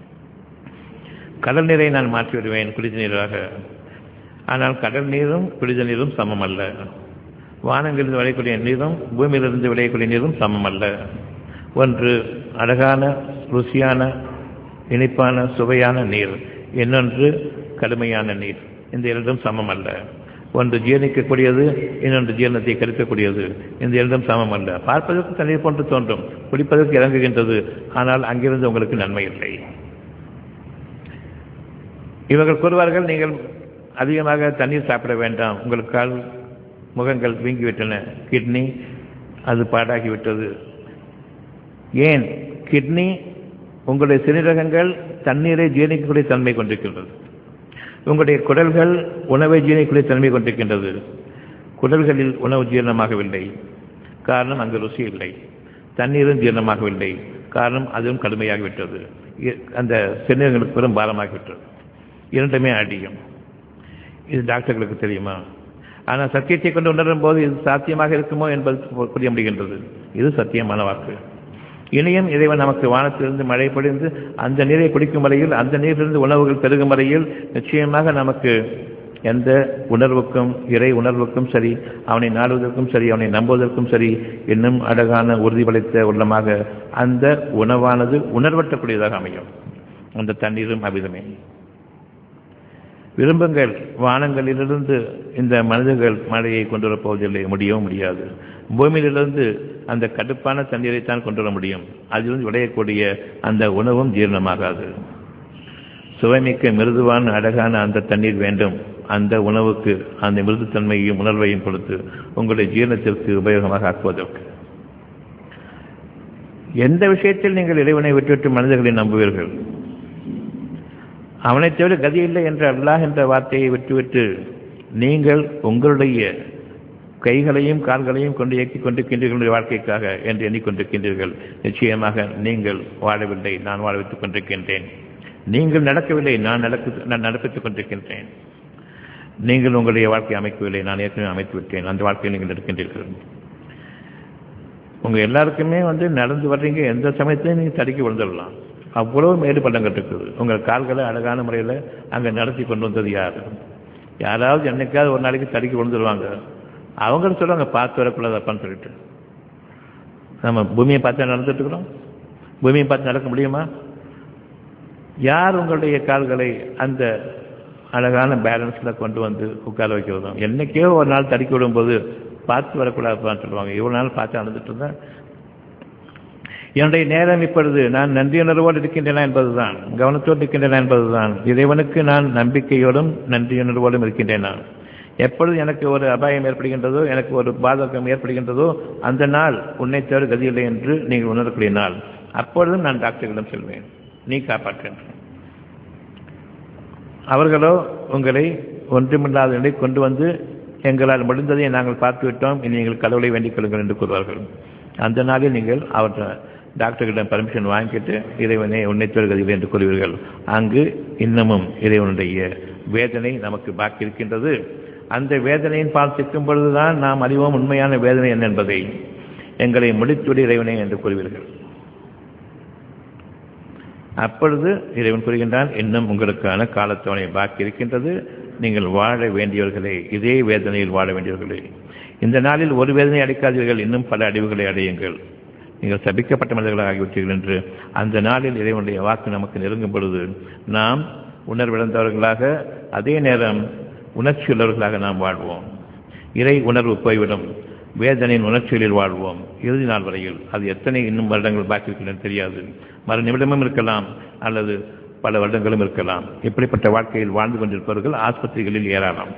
கடல் நீரை நான் மாற்றி விடுவேன் குடித நீராக ஆனால் கடல் நீரும் குடித நீரும் சமம் அல்ல வானங்களிலிருந்து விளையக்கூடிய நீரும் பூமியிலிருந்து விளையக்கூடிய நீரும் சமம் அல்ல ஒன்று அழகான ருசியான இனிப்பான சுவையான நீர் இன்னொன்று கடுமையான நீர் இந்த இரண்டும் சமம் அல்ல ஒன்று ஜீரணிக்கக்கூடியது இன்னொன்று ஜீரணத்தை கருக்கக்கூடியது இந்த இரண்டும் சமம் அல்ல பார்ப்பதற்கு தண்ணீர் போன்று தோன்றும் குடிப்பதற்கு இறங்குகின்றது ஆனால் அங்கிருந்து உங்களுக்கு நன்மை இல்லை இவர்கள் கூறுவார்கள் நீங்கள் அதிகமாக தண்ணீர் சாப்பிட வேண்டாம் உங்கள் கால் முகங்கள் வீங்கிவிட்டன கிட்னி அது பாடாகிவிட்டது ஏன் கிட்னி உங்களுடைய சிறுநீரகங்கள் தண்ணீரை ஜீரணிக்கக்கூடிய தன்மை கொண்டிருக்கின்றது உங்களுடைய குடல்கள் உணவை ஜீரணிக்கக்கூடிய தன்மை கொண்டிருக்கின்றது குடல்களில் உணவு ஜீரணமாகவில்லை காரணம் அங்கு ருசி இல்லை தண்ணீரும் ஜீரணமாகவில்லை காரணம் அதுவும் கடுமையாகிவிட்டது அந்த சிறுநீரகங்களுக்கு பெரும் பாரமாகிவிட்டது இரண்டுமே அடியும் இது டாக்டர்களுக்கு தெரியுமா ஆனால் சத்தியத்தை கொண்டு உணரும் போது இது சாத்தியமாக இருக்குமோ என்பது புரிய முடிகின்றது இது சத்தியமான வாக்கு இனியும் இறைவன் நமக்கு வானத்திலிருந்து மழை பொழிந்து அந்த நீரை குடிக்கும் வரையில் அந்த நீரிலிருந்து உணவுகள் பெருகும் வரையில் நிச்சயமாக நமக்கு எந்த உணர்வுக்கும் இறை உணர்வுக்கும் சரி அவனை நாடுவதற்கும் சரி அவனை நம்புவதற்கும் சரி இன்னும் அழகான உறுதி படைத்த உள்ளமாக அந்த உணவானது உணர்வட்டக்கூடியதாக அமையும் அந்த தண்ணீரும் அபிதமே விரும்புங்கள் வானங்களிலிருந்து இந்த மனிதர்கள் மழையை கொண்டு வரப் போவதில்லை முடியவும் முடியாது பூமியிலிருந்து அந்த கடுப்பான தண்ணீரைத்தான் கொண்டு வர முடியும் அதிலிருந்து விளையக்கூடிய அந்த உணவும் ஜீரணமாகாது சுவைமிக்க மிருதுவான அழகான அந்த தண்ணீர் வேண்டும் அந்த உணவுக்கு அந்த மிருதுத்தன்மையையும் உணர்வையும் கொடுத்து உங்களுடைய ஜீரணத்திற்கு உபயோகமாக ஆக்குவதற்கு எந்த விஷயத்தில் நீங்கள் இறைவனை விட்டுவிட்டு மனிதர்களை நம்புவீர்கள் அவனை தவிர கதி இல்லை என்ற அல்லாஹ் என்ற வார்த்தையை விட்டுவிட்டு நீங்கள் உங்களுடைய கைகளையும் கால்களையும் கொண்டு இயக்கிக் கொண்டிருக்கின்றீர்கள் வாழ்க்கைக்காக என்று எண்ணிக்கொண்டிருக்கின்றீர்கள் நிச்சயமாக நீங்கள் வாழவில்லை நான் வாழ வைத்துக் கொண்டிருக்கின்றேன் நீங்கள் நடக்கவில்லை நான் நடக்க நான் நடப்பித்துக் கொண்டிருக்கின்றேன் நீங்கள் உங்களுடைய வாழ்க்கையை அமைக்கவில்லை நான் ஏற்கனவே அமைத்து விட்டேன் அந்த வாழ்க்கையில் நீங்கள் இருக்கின்றீர்கள் உங்கள் எல்லாருக்குமே வந்து நடந்து வர்றீங்க எந்த சமயத்திலையும் நீங்கள் தடுக்கி விழுந்துடலாம் அவ்வளவு மேடு பள்ளங்கள் இருக்குது உங்கள் கால்களை அழகான முறையில் அங்கே நடத்தி கொண்டு வந்தது யார் யாராவது என்னைக்காவது ஒரு நாளைக்கு தடுக்கி விழுந்துருவாங்க அவங்களும் சொல்லுவாங்க பார்த்து வரக்கூடாது அப்பான்னு சொல்லிட்டு நம்ம பூமியை பார்த்து நடந்துட்டு இருக்கிறோம் பூமியை பார்த்து நடக்க முடியுமா யார் உங்களுடைய கால்களை அந்த அழகான பேலன்ஸில் கொண்டு வந்து உட்கார வைக்கிறதும் என்னைக்கோ ஒரு நாள் தடுக்கி விடும்போது பார்த்து வரக்கூடாதுப்பான்னு சொல்லுவாங்க இவ்வளோ நாள் பார்த்து நடந்துட்டு இருந்தா என்னுடைய நேரம் இப்பொழுது நான் நன்றியுணர்வோடு இருக்கின்றன என்பதுதான் கவனத்தோடு இருக்கின்றன என்பதுதான் இறைவனுக்கு நான் நம்பிக்கையோடும் நன்றியுணர்வோடும் இருக்கின்றேன் நான் எப்பொழுது எனக்கு ஒரு அபாயம் ஏற்படுகின்றதோ எனக்கு ஒரு பாதகம் ஏற்படுகின்றதோ அந்த நாள் உன்னை தவிர கதியில்லை என்று நீங்கள் உணரக்கூடிய நாள் அப்பொழுதும் நான் டாக்டர்களிடம் செல்வேன் நீ காப்பாற்றுகின்றேன் அவர்களோ உங்களை ஒன்றுமில்லாத நிலை கொண்டு வந்து எங்களால் முடிந்ததை நாங்கள் பார்த்துவிட்டோம் இனி நீங்கள் கடவுளை வேண்டிக் கொள்ளுங்கள் என்று கூறுவார்கள் அந்த நாளில் நீங்கள் அவற்றை டாக்டர்களிடம் பர்மிஷன் வாங்கிட்டு இறைவனை உன்னை கதிகள் என்று கூறுவீர்கள் அங்கு இன்னமும் இறைவனுடைய வேதனை நமக்கு பாக்கி இருக்கின்றது அந்த வேதனையின் பால் சிக்கும் பொழுதுதான் நாம் அறிவோம் உண்மையான வேதனை என்ன என்பதை எங்களை முடித்துவிட இறைவனை என்று கூறுவீர்கள் அப்பொழுது இறைவன் கூறுகின்றான் இன்னும் உங்களுக்கான காலத்தவணை பாக்கி இருக்கின்றது நீங்கள் வாழ வேண்டியவர்களே இதே வேதனையில் வாழ வேண்டியவர்களே இந்த நாளில் ஒரு வேதனை அடைக்காதீர்கள் இன்னும் பல அடைவுகளை அடையுங்கள் நீங்கள் சபிக்கப்பட்ட மனிதர்களாக ஆகிவிட்டீர்கள் என்று அந்த நாளில் இறைவனுடைய வாக்கு நமக்கு நெருங்கும் பொழுது நாம் உணர்விழந்தவர்களாக அதே நேரம் உணர்ச்சி உள்ளவர்களாக நாம் வாழ்வோம் இறை உணர்வு போய்விடும் வேதனையின் உணர்ச்சிகளில் வாழ்வோம் இறுதி நாள் வரையில் அது எத்தனை இன்னும் வருடங்கள் பாக்கி இருக்கின்றன தெரியாது மறு நிமிடமும் இருக்கலாம் அல்லது பல வருடங்களும் இருக்கலாம் இப்படிப்பட்ட வாழ்க்கையில் வாழ்ந்து கொண்டிருப்பவர்கள் ஆஸ்பத்திரிகளில் ஏறலாம்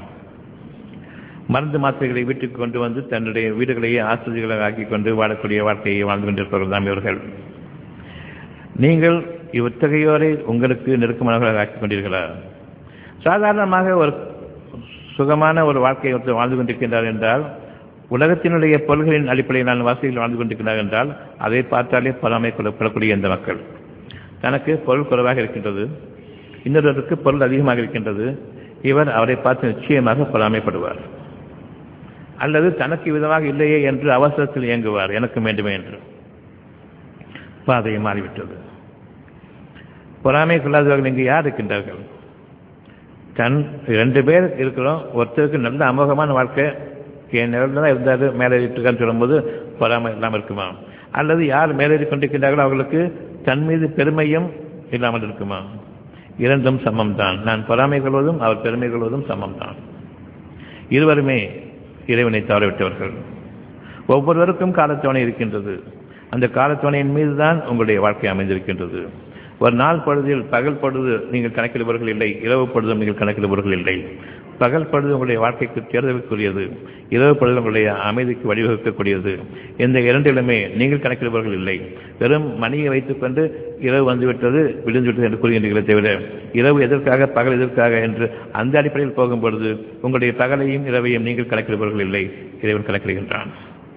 மருந்து மாத்திரைகளை வீட்டுக்கு கொண்டு வந்து தன்னுடைய வீடுகளையே ஆஸ்பத்திரிகளாக ஆக்கி கொண்டு வாழக்கூடிய வாழ்க்கையை வாழ்ந்து கொண்டிருப்பவர்கள் தான் இவர்கள் நீங்கள் இவ்வத்தகையோரை உங்களுக்கு நெருக்கமானவர்களாக ஆக்கிக் கொண்டீர்களா சாதாரணமாக ஒரு சுகமான ஒரு வாழ்க்கையை ஒருத்தர் வாழ்ந்து கொண்டிருக்கின்றார் என்றால் உலகத்தினுடைய பொருள்களின் அடிப்படையில் நான் வசதிகள் வாழ்ந்து கொண்டிருக்கிறார் என்றால் அதை பார்த்தாலே பொறாமை கொள்ளப்படக்கூடிய இந்த மக்கள் தனக்கு பொருள் குறைவாக இருக்கின்றது இன்னொருவருக்கு பொருள் அதிகமாக இருக்கின்றது இவர் அவரை பார்த்து நிச்சயமாக பொறாமைப்படுவார் அல்லது தனக்கு விதமாக இல்லையே என்று அவசரத்தில் இயங்குவார் எனக்கு வேண்டுமே என்று பாதையை மாறிவிட்டது பொறாமை கொள்ளாதவர்கள் இங்கு யார் இருக்கின்றார்கள் தன் ரெண்டு பேர் இருக்கிறோம் ஒருத்தருக்கு நல்ல அமோகமான வாழ்க்கை என் நிலையில் தான் இருந்தார் மேலேறிட்டுருக்கான்னு சொல்லும்போது பொறாமை இல்லாமல் இருக்குமா அல்லது யார் மேலேறி கொண்டிருக்கின்றார்களோ அவர்களுக்கு தன் மீது பெருமையும் இல்லாமல் இருக்குமா இரண்டும் சமம் தான் நான் பொறாமை கொள்வதும் அவர் பெருமை கொள்வதும் சமம் தான் இருவருமே இறைவனை தவறவிட்டவர்கள் ஒவ்வொருவருக்கும் காலத்தவணை இருக்கின்றது அந்த காலத்தவணையின் மீது தான் உங்களுடைய வாழ்க்கை அமைந்திருக்கின்றது ஒரு நாள் பொழுதில் பகல் பொழுது நீங்கள் கணக்கிடுபவர்கள் இல்லை இரவு பொழுதும் நீங்கள் கணக்கிடுபவர்கள் இல்லை பகல் பொழுது உங்களுடைய வாழ்க்கைக்கு தேர்தலுக்குரியது இரவு பொழுது உங்களுடைய அமைதிக்கு வழிவகுக்கக்கூடியது இந்த இரண்டிலுமே நீங்கள் கணக்கிடுபவர்கள் இல்லை வெறும் மணியை வைத்துக்கொண்டு இரவு வந்துவிட்டது விழுந்துவிட்டது என்று கூறுகின்றீர்களே தவிர இரவு எதற்காக பகல் எதற்காக என்று அந்த அடிப்படையில் போகும் பொழுது உங்களுடைய பகலையும் இரவையும் நீங்கள் கணக்கிடுபவர்கள் இல்லை இறைவன் கணக்கிடுகின்றான்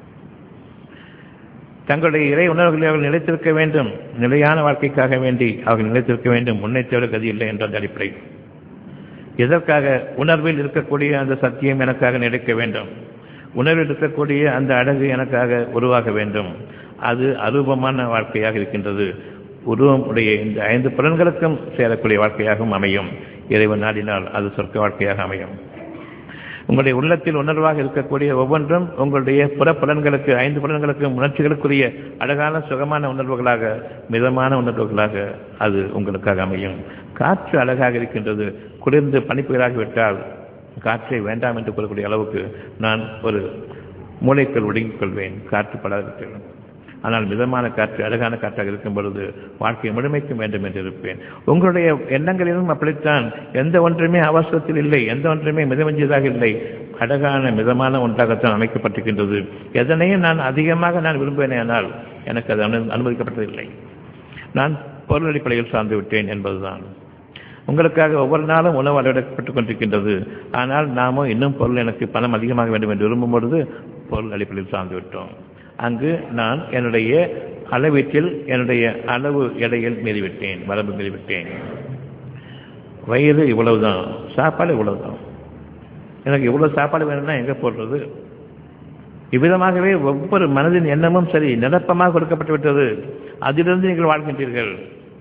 தங்களுடைய இறை உணர்வுகளை அவர்கள் நிலைத்திருக்க வேண்டும் நிலையான வாழ்க்கைக்காக வேண்டி அவர்கள் நிலைத்திருக்க வேண்டும் முன்னை தவிர கதி இல்லை என்ற அந்த அடிப்படை எதற்காக உணர்வில் இருக்கக்கூடிய அந்த சத்தியம் எனக்காக நிலைக்க வேண்டும் உணர்வில் இருக்கக்கூடிய அந்த அழகு எனக்காக உருவாக வேண்டும் அது அரூபமான வாழ்க்கையாக இருக்கின்றது உருவம் உடைய இந்த ஐந்து புலன்களுக்கும் சேரக்கூடிய வாழ்க்கையாகவும் அமையும் இறைவன் நாடினால் அது சொர்க்க வாழ்க்கையாக அமையும் உங்களுடைய உள்ளத்தில் உணர்வாக இருக்கக்கூடிய ஒவ்வொன்றும் உங்களுடைய புறப்புலன்களுக்கு ஐந்து புலன்களுக்கு உணர்ச்சிகளுக்குரிய அழகான சுகமான உணர்வுகளாக மிதமான உணர்வுகளாக அது உங்களுக்காக அமையும் காற்று அழகாக இருக்கின்றது குளிர்ந்து பனிப்புகளாகிவிட்டால் காற்றை வேண்டாம் என்று கூறக்கூடிய அளவுக்கு நான் ஒரு மூளைக்குள் ஒடுங்கிக் கொள்வேன் காற்று படாதத்தில் ஆனால் மிதமான காற்று அழகான காற்றாக இருக்கும் பொழுது வாழ்க்கை முழுமைக்கும் வேண்டும் என்று இருப்பேன் உங்களுடைய எண்ணங்களிலும் அப்படித்தான் எந்த ஒன்றுமே அவசரத்தில் இல்லை எந்த ஒன்றுமே மிதமஞ்சியதாக இல்லை அழகான மிதமான ஒன்றாகத்தான் அமைக்கப்பட்டிருக்கின்றது எதனையும் நான் அதிகமாக நான் விரும்புவேனே ஆனால் எனக்கு அது அனு அனுமதிக்கப்பட்டதில்லை நான் பொருள் அடிப்படையில் சார்ந்து விட்டேன் என்பதுதான் உங்களுக்காக ஒவ்வொரு நாளும் உணவு அளவிடப்பட்டுக் கொண்டிருக்கின்றது ஆனால் நாமோ இன்னும் பொருள் எனக்கு பணம் அதிகமாக வேண்டும் என்று விரும்பும் பொழுது பொருள் அடிப்படையில் சார்ந்து விட்டோம் அங்கு நான் என்னுடைய அளவீட்டில் என்னுடைய அளவு எடையில் மீறிவிட்டேன் வரம்பு மீறிவிட்டேன் வயிறு இவ்வளவுதான் சாப்பாடு இவ்வளவுதான் எனக்கு இவ்வளவு சாப்பாடு வேணும்னா எங்கே போடுறது இவ்விதமாகவே ஒவ்வொரு மனதின் எண்ணமும் சரி நிரப்பமாக கொடுக்கப்பட்டு விட்டது அதிலிருந்து நீங்கள் வாழ்கின்றீர்கள்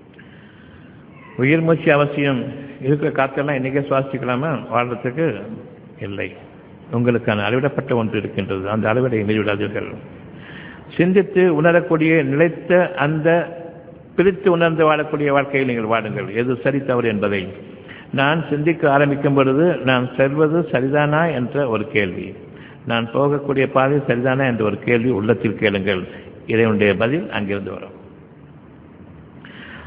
உயிர் மூச்சு அவசியம் இருக்கிற காற்றெல்லாம் இன்றைக்கே சுவாசிக்கலாமா வாழ்றதுக்கு இல்லை உங்களுக்கான அளவிடப்பட்ட ஒன்று இருக்கின்றது அந்த அளவிடையை மீறிவிடாதீர்கள் சிந்தித்து உணரக்கூடிய நிலைத்த அந்த பிரித்து உணர்ந்து வாழக்கூடிய வாழ்க்கையில் நீங்கள் வாடுங்கள் எது சரி தவறு என்பதை நான் சிந்திக்க ஆரம்பிக்கும் பொழுது நான் செல்வது சரிதானா என்ற ஒரு கேள்வி நான் போகக்கூடிய பாதை சரிதானா என்ற ஒரு கேள்வி உள்ளத்தில் கேளுங்கள் இதனுடைய பதில் அங்கிருந்து வரும்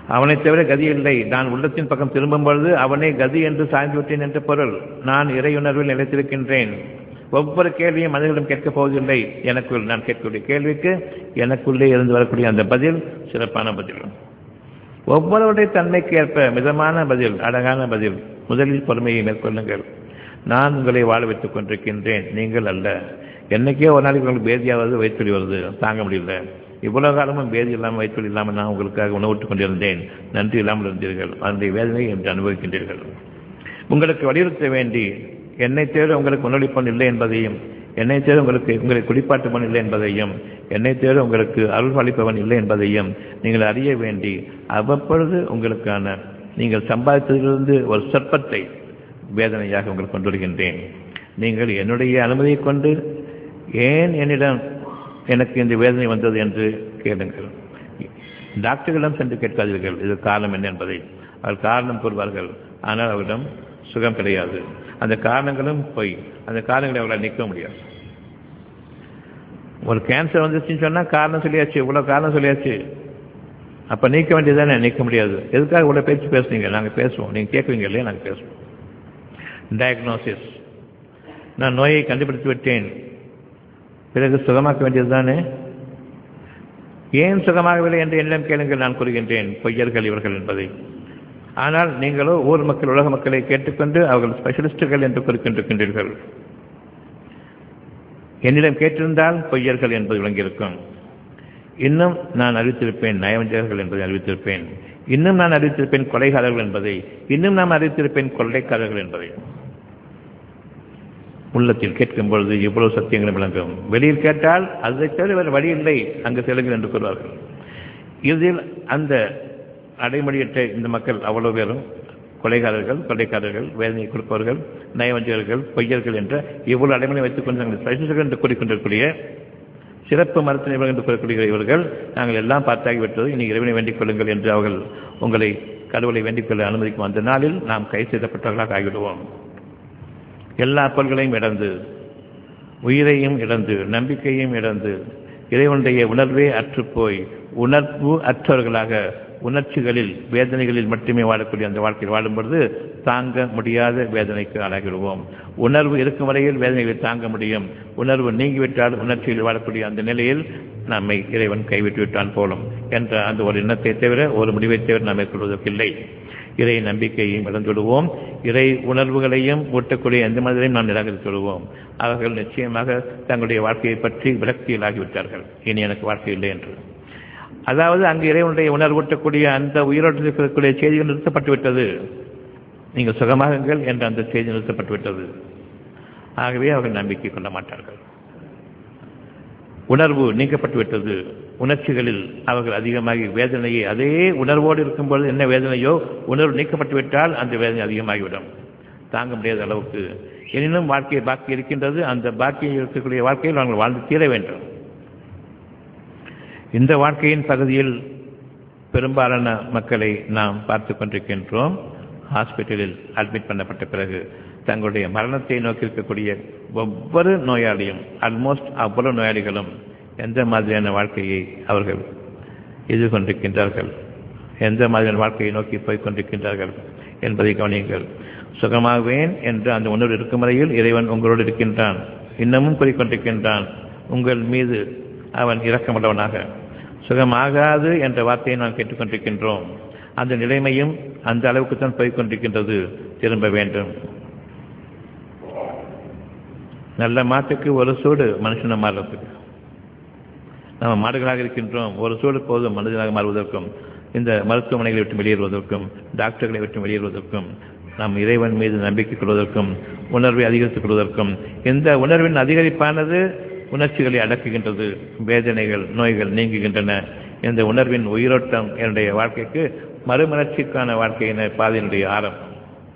அவனை தவிர கதி இல்லை நான் உள்ளத்தின் பக்கம் திரும்பும் பொழுது அவனே கதி என்று சாய்ந்து விட்டேன் என்ற பொருள் நான் இறையுணர்வில் நிலைத்திருக்கின்றேன் ஒவ்வொரு கேள்வியும் மனிதர்களிடம் கேட்கப் போவதில்லை எனக்குள் நான் கேட்கக்கூடிய கேள்விக்கு எனக்குள்ளே இருந்து வரக்கூடிய அந்த பதில் சிறப்பான பதில் ஒவ்வொருவருடைய தன்மைக்கு ஏற்ப மிதமான பதில் அழகான பதில் முதலில் பொறுமையை மேற்கொள்ளுங்கள் நான் உங்களை வாழ வைத்துக் கொண்டிருக்கின்றேன் நீங்கள் அல்ல என்னைக்கே ஒரு நாளைக்கு உங்களுக்கு பேதியாவது வயிற்றுவலி வருது தாங்க முடியல இவ்வளவு காலமும் பேதி இல்லாமல் வயிற்றுவலி இல்லாமல் நான் உங்களுக்காக உணவிட்டுக் கொண்டிருந்தேன் நன்றி இல்லாமல் இருந்தீர்கள் அதனுடைய வேதனையை என்று அனுபவிக்கின்றீர்கள் உங்களுக்கு வலியுறுத்த வேண்டி என்னை தேட உங்களுக்கு உணவளிப்பன் இல்லை என்பதையும் என்னை தேட உங்களுக்கு உங்களை குடிப்பாட்டுப்பன் இல்லை என்பதையும் என்னை தேட உங்களுக்கு அருள் அளிப்பவன் இல்லை என்பதையும் நீங்கள் அறிய வேண்டி அவ்வப்பொழுது உங்களுக்கான நீங்கள் சம்பாதித்ததிலிருந்து ஒரு சொற்பத்தை வேதனையாக உங்களுக்கு கொண்டு வருகின்றேன் நீங்கள் என்னுடைய அனுமதியை கொண்டு ஏன் என்னிடம் எனக்கு இந்த வேதனை வந்தது என்று கேளுங்கள் டாக்டர்களிடம் சென்று கேட்காதீர்கள் இது காரணம் என்ன என்பதை அவர் காரணம் கூறுவார்கள் ஆனால் அவரிடம் சுகம் கிடையாது அந்த காரணங்களும் பொய் அந்த காரணங்களை அவர்களால் நீக்க முடியாது ஒரு கேன்சர் வந்துச்சுன்னு சொன்னால் காரணம் சொல்லியாச்சு இவ்வளோ காரணம் சொல்லியாச்சு அப்போ நீக்க வேண்டியதானே நீக்க முடியாது எதுக்காக இவ்வளோ பேச்சு பேசுனீங்க நாங்கள் பேசுவோம் நீங்கள் கேட்குவீங்க இல்லையா நாங்கள் பேசுவோம் டயக்னோசிஸ் நான் நோயை கண்டுபிடித்து விட்டேன் பிறகு சுகமாக்க வேண்டியது தானே ஏன் சுகமாகவில்லை என்று என்னிடம் கேளுங்கள் நான் கூறுகின்றேன் பொய்யர்கள் இவர்கள் என்பதை ஆனால் நீங்களோ ஊர் மக்கள் உலக மக்களை கேட்டுக்கொண்டு அவர்கள் ஸ்பெஷலிஸ்டுகள் என்று குறிக்கின்றிருக்கின்றீர்கள் என்னிடம் கேட்டிருந்தால் பொய்யர்கள் என்பது விளங்கியிருக்கும் இன்னும் நான் அறிவித்திருப்பேன் நயவஞ்சகர்கள் என்பதை அறிவித்திருப்பேன் இன்னும் நான் அறிவித்திருப்பேன் கொலைகாரர்கள் என்பதை இன்னும் நான் அறிவித்திருப்பேன் கொள்ளைக்காரர்கள் என்பதை உள்ளத்தில் கேட்கும் பொழுது இவ்வளவு சத்தியங்களும் விளங்கும் வெளியில் கேட்டால் அதை தவிர வேறு வழி இல்லை அங்கு செல்லுங்கள் என்று கூறுவார்கள் இறுதியில் அந்த அடைமொழியற்ற இந்த மக்கள் அவ்வளவு பேரும் கொலைகாரர்கள் கொள்ளைக்காரர்கள் வேதனை கொடுப்பவர்கள் நயவஞ்சகர்கள் பொய்யர்கள் என்ற இவ்வளவு அடைமொழி வைத்துக் கொண்டு நாங்கள் ஸ்பெஷலிஸ்டுகள் என்று கூறிக்கொண்டிருக்கூடிய சிறப்பு மருத்துவ நிபுணர் என்று கூறக்கூடிய இவர்கள் நாங்கள் எல்லாம் பார்த்தாகிவிட்டது இனி இறைவனை வேண்டிக் கொள்ளுங்கள் என்று அவர்கள் உங்களை கடவுளை வேண்டிக் கொள்ள அனுமதிக்கும் அந்த நாளில் நாம் கை செய்தப்பட்டவர்களாக ஆகிவிடுவோம் எல்லா பொருள்களையும் இழந்து உயிரையும் இழந்து நம்பிக்கையும் இழந்து இறைவனுடைய உணர்வே அற்றுப்போய் உணர்வு அற்றவர்களாக உணர்ச்சிகளில் வேதனைகளில் மட்டுமே வாழக்கூடிய அந்த வாழ்க்கையில் வாழும்பொழுது தாங்க முடியாத வேதனைக்கு ஆளாகிவிடுவோம் உணர்வு இருக்கும் வரையில் வேதனைகளை தாங்க முடியும் உணர்வு நீங்கிவிட்டால் உணர்ச்சியில் வாழக்கூடிய அந்த நிலையில் நம்மை இறைவன் கைவிட்டு விட்டான் போலும் என்ற அந்த ஒரு எண்ணத்தை தவிர ஒரு முடிவை தவிர நாம் மேற்கொள்வதற்கில்லை இறை நம்பிக்கையையும் இழந்துவிடுவோம் இறை உணர்வுகளையும் ஊட்டக்கூடிய எந்த மனிதரையும் நாம் நிராகரித்து விடுவோம் அவர்கள் நிச்சயமாக தங்களுடைய வாழ்க்கையை பற்றி விரக்தியிலாகிவிட்டார்கள் இனி எனக்கு வாழ்க்கை இல்லை என்று அதாவது அங்கு இறைவனுடைய உணர்வூட்டக்கூடிய அந்த உயிரோட்டத்தில் இருக்கக்கூடிய செய்திகள் நிறுத்தப்பட்டுவிட்டது நீங்கள் சுகமாகுங்கள் என்ற அந்த செய்தி நிறுத்தப்பட்டுவிட்டது ஆகவே அவர்கள் நம்பிக்கை கொள்ள மாட்டார்கள் உணர்வு நீக்கப்பட்டுவிட்டது உணர்ச்சிகளில் அவர்கள் அதிகமாகி வேதனையை அதே உணர்வோடு இருக்கும்போது என்ன வேதனையோ உணர்வு நீக்கப்பட்டுவிட்டால் அந்த வேதனை அதிகமாகிவிடும் தாங்க முடியாத அளவுக்கு எனினும் வாழ்க்கை பாக்கி இருக்கின்றது அந்த பாக்கியில் இருக்கக்கூடிய வாழ்க்கையில் நாங்கள் வாழ்ந்து தீர வேண்டும் இந்த வாழ்க்கையின் பகுதியில் பெரும்பாலான மக்களை நாம் பார்த்து கொண்டிருக்கின்றோம் ஹாஸ்பிட்டலில் அட்மிட் பண்ணப்பட்ட பிறகு தங்களுடைய மரணத்தை நோக்கி இருக்கக்கூடிய ஒவ்வொரு நோயாளியும் ஆல்மோஸ்ட் அவ்வளவு நோயாளிகளும் எந்த மாதிரியான வாழ்க்கையை அவர்கள் எதிர்கொண்டிருக்கின்றார்கள் எந்த மாதிரியான வாழ்க்கையை நோக்கி போய் கொண்டிருக்கின்றார்கள் என்பதை கவனியுங்கள் சுகமாகுவேன் என்று அந்த உணர்வு இருக்கும் வரையில் இறைவன் உங்களோடு இருக்கின்றான் இன்னமும் கூறிக்கொண்டிருக்கின்றான் உங்கள் மீது அவன் இரக்கமுள்ளவனாக சுகமாகாது என்ற வார்த்தையை நாம் கேட்டுக்கொண்டிருக்கின்றோம் அந்த நிலைமையும் அந்த அளவுக்கு தான் போய்கொண்டிருக்கின்றது திரும்ப வேண்டும் நல்ல மாட்டுக்கு ஒரு சூடு மனுஷனை மாறுறதுக்கு நம்ம மாடுகளாக இருக்கின்றோம் ஒரு சூடு போதும் மனிதனாக மாறுவதற்கும் இந்த மருத்துவமனைகளை விட்டு வெளியேறுவதற்கும் டாக்டர்களை விட்டு வெளியேறுவதற்கும் நம் இறைவன் மீது நம்பிக்கை கொள்வதற்கும் உணர்வை அதிகரித்துக் கொள்வதற்கும் இந்த உணர்வின் அதிகரிப்பானது உணர்ச்சிகளை அடக்குகின்றது வேதனைகள் நோய்கள் நீங்குகின்றன இந்த உணர்வின் உயிரோட்டம் என்னுடைய வாழ்க்கைக்கு மறுமலர்ச்சிக்கான வாழ்க்கையின பாதையினுடைய ஆரம்பம்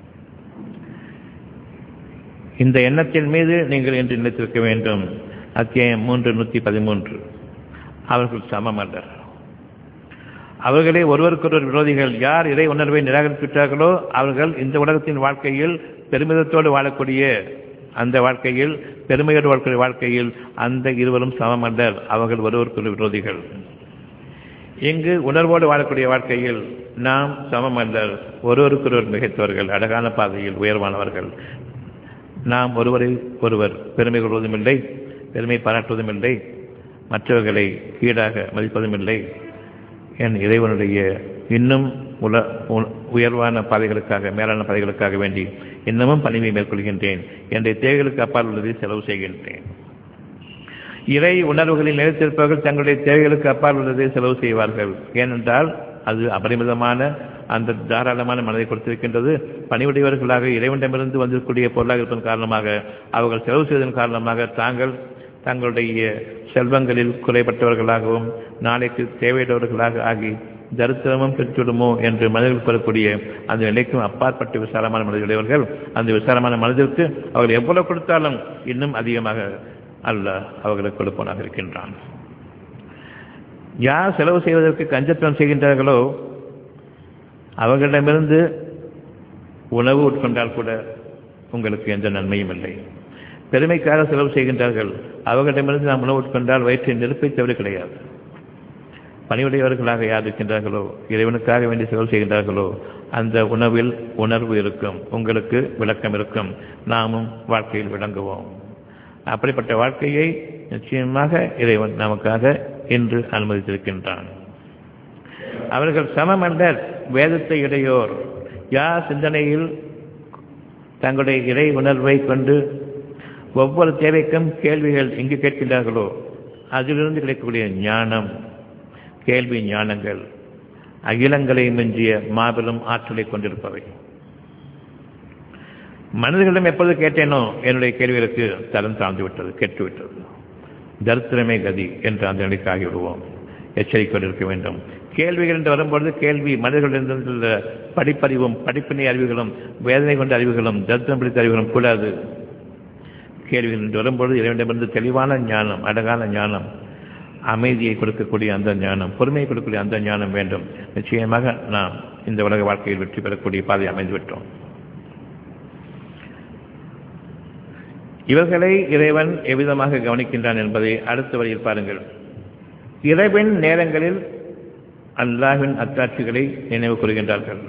இந்த எண்ணத்தின் மீது நீங்கள் இன்று நினைத்திருக்க வேண்டும் அத்தியாயம் மூன்று நூற்றி பதிமூன்று அவர்கள் சமம் அல்ல அவர்களே ஒருவருக்கொருவர் விரோதிகள் யார் இறை உணர்வை நிராகரித்துவிட்டார்களோ அவர்கள் இந்த உலகத்தின் வாழ்க்கையில் பெருமிதத்தோடு வாழக்கூடிய அந்த வாழ்க்கையில் பெருமையோடு வாழக்கூடிய வாழ்க்கையில் அந்த இருவரும் சமம் அல்லர் அவர்கள் ஒருவருக்கொரு விரோதிகள் இங்கு உணர்வோடு வாழக்கூடிய வாழ்க்கையில் நாம் சமமல்லர் ஒருவருக்கொருவர் மிகைத்தவர்கள் அழகான பாதையில் உயர்வானவர்கள் நாம் ஒருவரை ஒருவர் பெருமை கொள்வதும் இல்லை பெருமை பாராட்டுவதும் இல்லை மற்றவர்களை கீழாக மதிப்பதும் இல்லை என் இறைவனுடைய இன்னும் உல உயர்வான பாதைகளுக்காக மேலான பாதைகளுக்காக வேண்டி இன்னமும் பணிவை மேற்கொள்கின்றேன் என்னுடைய தேவைகளுக்கு அப்பால் உள்ளதை செலவு செய்கின்றேன் இறை உணர்வுகளில் நிலைத்திருப்பவர்கள் தங்களுடைய தேவைகளுக்கு அப்பால் உள்ளதை செலவு செய்வார்கள் ஏனென்றால் அது அபரிமிதமான அந்த தாராளமான மனதை கொடுத்திருக்கின்றது பணிவுடையவர்களாக இறைவனிடமிருந்து வந்திருக்கூடிய பொருளாக இருப்பதன் காரணமாக அவர்கள் செலவு செய்வதன் காரணமாக தாங்கள் தங்களுடைய செல்வங்களில் குறைபட்டவர்களாகவும் நாளைக்கு தேவையுடையவர்களாக ஆகி தரித்திரமும் பெற்றுவிடுமோ என்று மனிதர்கள் பெறக்கூடிய அந்த நிலைக்கும் அப்பாற்பட்ட விசாலமான மனிதர்களைவர்கள் அந்த விசாலமான மனதிற்கு அவர்கள் எவ்வளவு கொடுத்தாலும் இன்னும் அதிகமாக அல்ல அவர்களுக்கு கொடுப்பவனாக இருக்கின்றான் யார் செலவு செய்வதற்கு கஞ்சத்தனம் செய்கின்றார்களோ அவர்களிடமிருந்து உணவு உட்கொண்டால் கூட உங்களுக்கு எந்த நன்மையும் இல்லை பெருமைக்காக செலவு செய்கின்றார்கள் அவர்களிடமிருந்து நாம் உணவு உட்கொண்டால் வயிற்றின் நெருப்பை தவிர கிடையாது பணிவுடையவர்களாக யார் இருக்கின்றார்களோ இறைவனுக்காக வேண்டி செலவு செய்கின்றார்களோ அந்த உணவில் உணர்வு இருக்கும் உங்களுக்கு விளக்கம் இருக்கும் நாமும் வாழ்க்கையில் விளங்குவோம் அப்படிப்பட்ட வாழ்க்கையை நிச்சயமாக இறைவன் நமக்காக இன்று அனுமதித்திருக்கின்றான் அவர்கள் சமமண்டர் வேதத்தை இடையோர் யார் சிந்தனையில் தங்களுடைய இறை உணர்வை கொண்டு ஒவ்வொரு தேவைக்கும் கேள்விகள் எங்கு கேட்கின்றார்களோ அதிலிருந்து கிடைக்கக்கூடிய ஞானம் கேள்வி ஞானங்கள் அகிலங்களை மிஞ்சிய மாபெரும் ஆற்றலை கொண்டிருப்பவை மனிதர்களிடம் எப்பொழுது கேட்டேனோ என்னுடைய கேள்விகளுக்கு தரம் தாழ்ந்து விட்டது கெட்டுவிட்டது தரித்திரமே கதி என்று அந்த நிலைக்கு ஆகிவிடுவோம் எச்சரிக்கையோடு இருக்க வேண்டும் கேள்விகள் என்று வரும்பொழுது கேள்வி மனிதர்களிடமிருந்துள்ள படிப்பறிவும் படிப்பினை அறிவுகளும் வேதனை கொண்ட அறிவுகளும் தரித்திரம் பிடித்த அறிவுகளும் கூடாது கேள்விகள் என்று வரும்பொழுது இறைவனிடமிருந்து தெளிவான ஞானம் அழகான ஞானம் அமைதியை கொடுக்கக்கூடிய அந்த ஞானம் பொறுமையை கொடுக்கக்கூடிய அந்த ஞானம் வேண்டும் நிச்சயமாக நாம் இந்த உலக வாழ்க்கையில் வெற்றி பெறக்கூடிய பாதை அமைந்துவிட்டோம் இவர்களை இறைவன் எவ்விதமாக கவனிக்கின்றான் என்பதை அடுத்த வழியில் பாருங்கள் இறைவன் நேரங்களில் அல்லாஹின் அத்தாட்சிகளை நினைவு கூறுகின்றார்கள்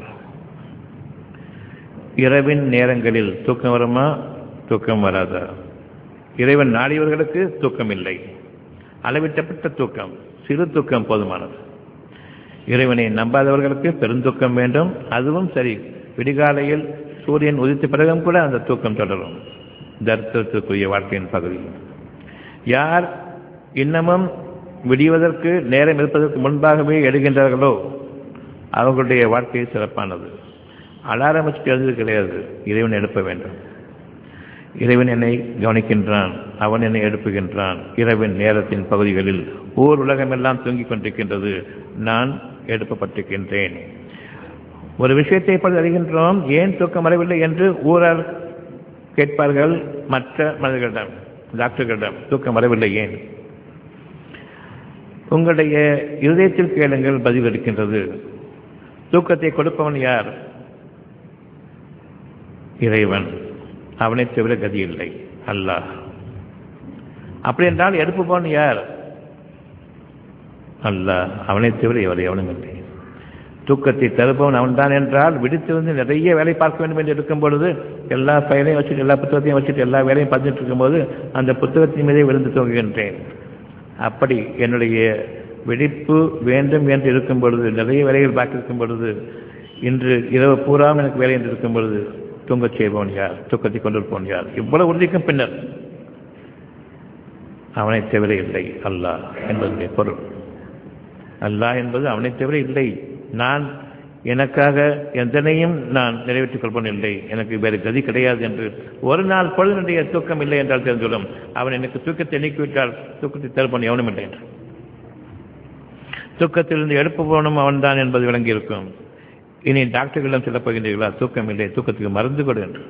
இரவின் நேரங்களில் தூக்கம் வருமா தூக்கம் வராதா இறைவன் நாடியவர்களுக்கு தூக்கம் இல்லை அளவிட்டப்பட்ட தூக்கம் சிறு தூக்கம் போதுமானது இறைவனை நம்பாதவர்களுக்கு பெருந்தூக்கம் வேண்டும் அதுவும் சரி விடிகாலையில் சூரியன் உதித்த பிறகும் கூட அந்த தூக்கம் தொடரும் தரித்திரத்துக்குரிய வாழ்க்கையின் பகுதி யார் இன்னமும் விடிவதற்கு நேரம் இருப்பதற்கு முன்பாகவே எழுகின்றார்களோ அவர்களுடைய வாழ்க்கை சிறப்பானது அலாரம் வச்சுட்டு எழுந்தது கிடையாது இறைவன் எழுப்ப வேண்டும் இறைவன் என்னை கவனிக்கின்றான் அவன் என்னை எழுப்புகின்றான் இரவின் நேரத்தின் பகுதிகளில் ஊர் உலகமெல்லாம் தூங்கிக் கொண்டிருக்கின்றது நான் எழுப்பப்பட்டிருக்கின்றேன் ஒரு விஷயத்தை இப்பொழுது அறிகின்றோம் ஏன் தூக்கம் வரவில்லை என்று ஊரார் கேட்பார்கள் மற்ற மனிதர்களிடம் டாக்டர்களிடம் தூக்கம் வரவில்லை ஏன் உங்களுடைய இருதயத்தில் கேளுங்கள் பதில் இருக்கின்றது தூக்கத்தை கொடுப்பவன் யார் இறைவன் அவனை தவிர கதி இல்லை அல்லாஹ் அப்படி என்றால் எடுப்புபவன் யார் அல்லாஹ் அவனை தவிர எவரை எவனும் இல்லை தூக்கத்தை தருப்பவன் அவன்தான் என்றால் விடுத்திருந்து நிறைய வேலை பார்க்க வேண்டும் என்று இருக்கும் பொழுது எல்லா ஃபைலையும் வச்சுட்டு எல்லா புத்தகத்தையும் வச்சுட்டு எல்லா வேலையும் பார்த்துட்டு இருக்கும்போது அந்த புத்தகத்தின் மீதே விழுந்து தூங்குகின்றேன் அப்படி என்னுடைய வெடிப்பு வேண்டும் என்று இருக்கும் பொழுது நிறைய வேலைகள் பார்த்திருக்கும் பொழுது இன்று இரவு பூராம் எனக்கு வேலை என்று இருக்கும் பொழுது தூங்கச் செய்பவன் யார் தூக்கத்தை கொண்டிருப்பவன் யார் இவ்வளவு உறுதிக்கும் பின்னர் அவனை தவிர இல்லை அல்லாஹ் என்பதுடைய பொருள் அல்லாஹ் என்பது அவனை தவிர இல்லை நான் எனக்காக எந்தனையும் நான் நிறைவேற்றிக் கொள்பவன் இல்லை எனக்கு வேறு கதி கிடையாது என்று ஒரு நாள் பொழுதுடைய தூக்கம் இல்லை என்றால் தெரிந்துவிடும் அவன் எனக்கு தூக்கத்தை நீக்கிவிட்டால் தூக்கத்தை தருப்பவன் எவனும் இல்லை என்று தூக்கத்திலிருந்து எழுப்புபவனும் அவன்தான் என்பது விளங்கியிருக்கும் இனி டாக்டர்களிடம் செல்லப் போகின்றீர்களா தூக்கம் இல்லை தூக்கத்துக்கு மருந்து கொடு என்று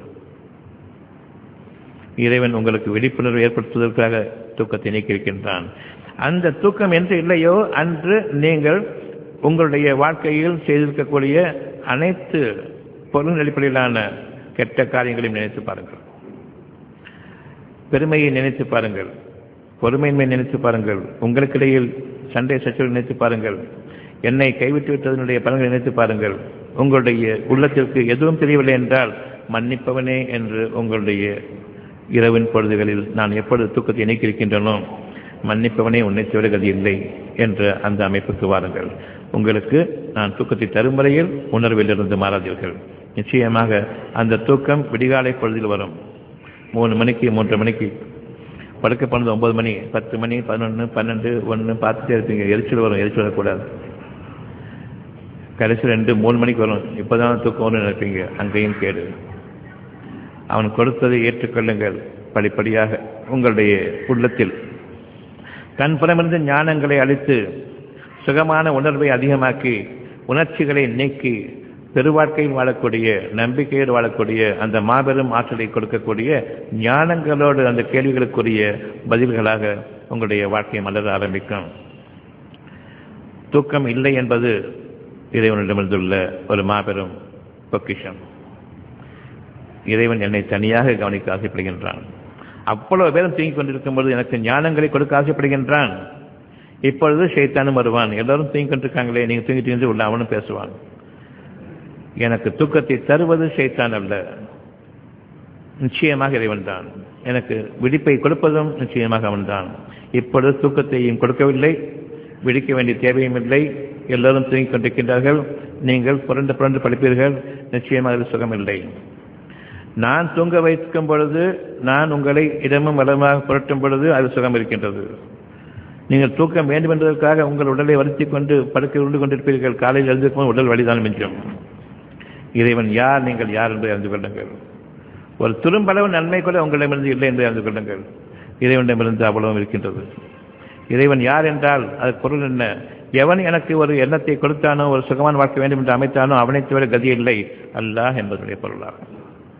இறைவன் உங்களுக்கு விழிப்புணர்வு ஏற்படுத்துவதற்காக தூக்கத்தை நீக்கியிருக்கின்றான் அந்த தூக்கம் என்று இல்லையோ அன்று நீங்கள் உங்களுடைய வாழ்க்கையில் செய்திருக்கக்கூடிய அனைத்து பொருள் அடிப்படையிலான கெட்ட காரியங்களையும் நினைத்து பாருங்கள் பெருமையை நினைத்து பாருங்கள் பொறுமையின்மை நினைத்து பாருங்கள் உங்களுக்கிடையில் சண்டை சச்சரவு நினைத்து பாருங்கள் என்னை கைவிட்டு விட்டதனுடைய பலன்களை நினைத்து பாருங்கள் உங்களுடைய உள்ளத்திற்கு எதுவும் தெரியவில்லை என்றால் மன்னிப்பவனே என்று உங்களுடைய இரவின் பொழுதுகளில் நான் எப்பொழுது தூக்கத்தை இணைக்கிருக்கின்றனோ மன்னிப்பவனே உன்னை தவிர கதி இல்லை என்ற அந்த அமைப்புக்கு வாருங்கள் உங்களுக்கு நான் தூக்கத்தை தரும் வரையில் உணர்விலிருந்து மாறாதீர்கள் நிச்சயமாக அந்த தூக்கம் விடிகாலை பொழுதில் வரும் மூணு மணிக்கு மூன்றரை மணிக்கு படுக்க போனது ஒன்பது மணி பத்து மணி பதினொன்று பன்னெண்டு ஒன்று பார்த்துட்டே இருப்பீங்க எரிச்சல் வரும் எரிச்சல் வரக்கூடாது கடைசி ரெண்டு மூணு மணிக்கு வரும் இப்போதான் தூக்கம் வரும்னு நினைப்பீங்க அங்கேயும் கேடு அவன் கொடுத்ததை ஏற்றுக்கொள்ளுங்கள் படிப்படியாக உங்களுடைய உள்ளத்தில் கண்புறமிருந்து ஞானங்களை அளித்து சுகமான உணர்வை அதிகமாக்கி உணர்ச்சிகளை நீக்கி பெருவாழ்க்கையில் வாழக்கூடிய நம்பிக்கையோடு வாழக்கூடிய அந்த மாபெரும் ஆற்றலை கொடுக்கக்கூடிய ஞானங்களோடு அந்த கேள்விகளுக்குரிய பதில்களாக உங்களுடைய வாழ்க்கையை மலர ஆரம்பிக்கும் தூக்கம் இல்லை என்பது இறைவனிடமிருந்துள்ள ஒரு மாபெரும் பொக்கிஷம் இறைவன் என்னை தனியாக கவனிக்க ஆசைப்படுகின்றான் அவ்வளவு பேரும் தூங்கிக் கொண்டிருக்கும் பொழுது எனக்கு ஞானங்களை கொடுக்க ஆசைப்படுகின்றான் இப்பொழுது ஷைத்தானும் வருவான் எல்லாரும் தூங்கிக் கொண்டிருக்காங்களே நீங்க தூங்கிட்டு இருந்து உள்ள அவனும் பேசுவான் எனக்கு தூக்கத்தை தருவது ஷைத்தான் அல்ல நிச்சயமாக இறைவன் தான் எனக்கு விழிப்பை கொடுப்பதும் நிச்சயமாக அவன்தான் இப்பொழுது தூக்கத்தையும் கொடுக்கவில்லை விழிக்க வேண்டிய தேவையும் இல்லை எல்லோரும் தூங்கிக் கொண்டிருக்கின்றார்கள் நீங்கள் புரண்டு புரண்டு படிப்பீர்கள் நிச்சயமாக அது சுகமில்லை நான் தூங்க வைக்கும் பொழுது நான் உங்களை இடமும் வளமாக புரட்டும் பொழுது அது சுகம் இருக்கின்றது நீங்கள் தூக்கம் வேண்டும் என்பதற்காக உங்கள் உடலை வருத்தி கொண்டு படுக்கை உண்டு கொண்டிருப்பீர்கள் காலையில் எழுந்திருக்கும் உடல் வழிதான் மிஞ்சும் இறைவன் யார் நீங்கள் யார் என்று அறிந்து கொள்ளுங்கள் ஒரு துரும்பளவு நன்மை கூட உங்களிடமிருந்து இல்லை என்று அறிந்து கொள்ளுங்கள் இறைவனிடமிருந்து அவ்வளவும் இருக்கின்றது இறைவன் யார் என்றால் அது பொருள் என்ன எவன் எனக்கு ஒரு எண்ணத்தை கொடுத்தானோ ஒரு சுகமான வாழ்க்கை வேண்டும் என்று அமைத்தானோ அவனை தவிர கதி இல்லை அல்லாஹ் என்பதுடைய பொருளாகும்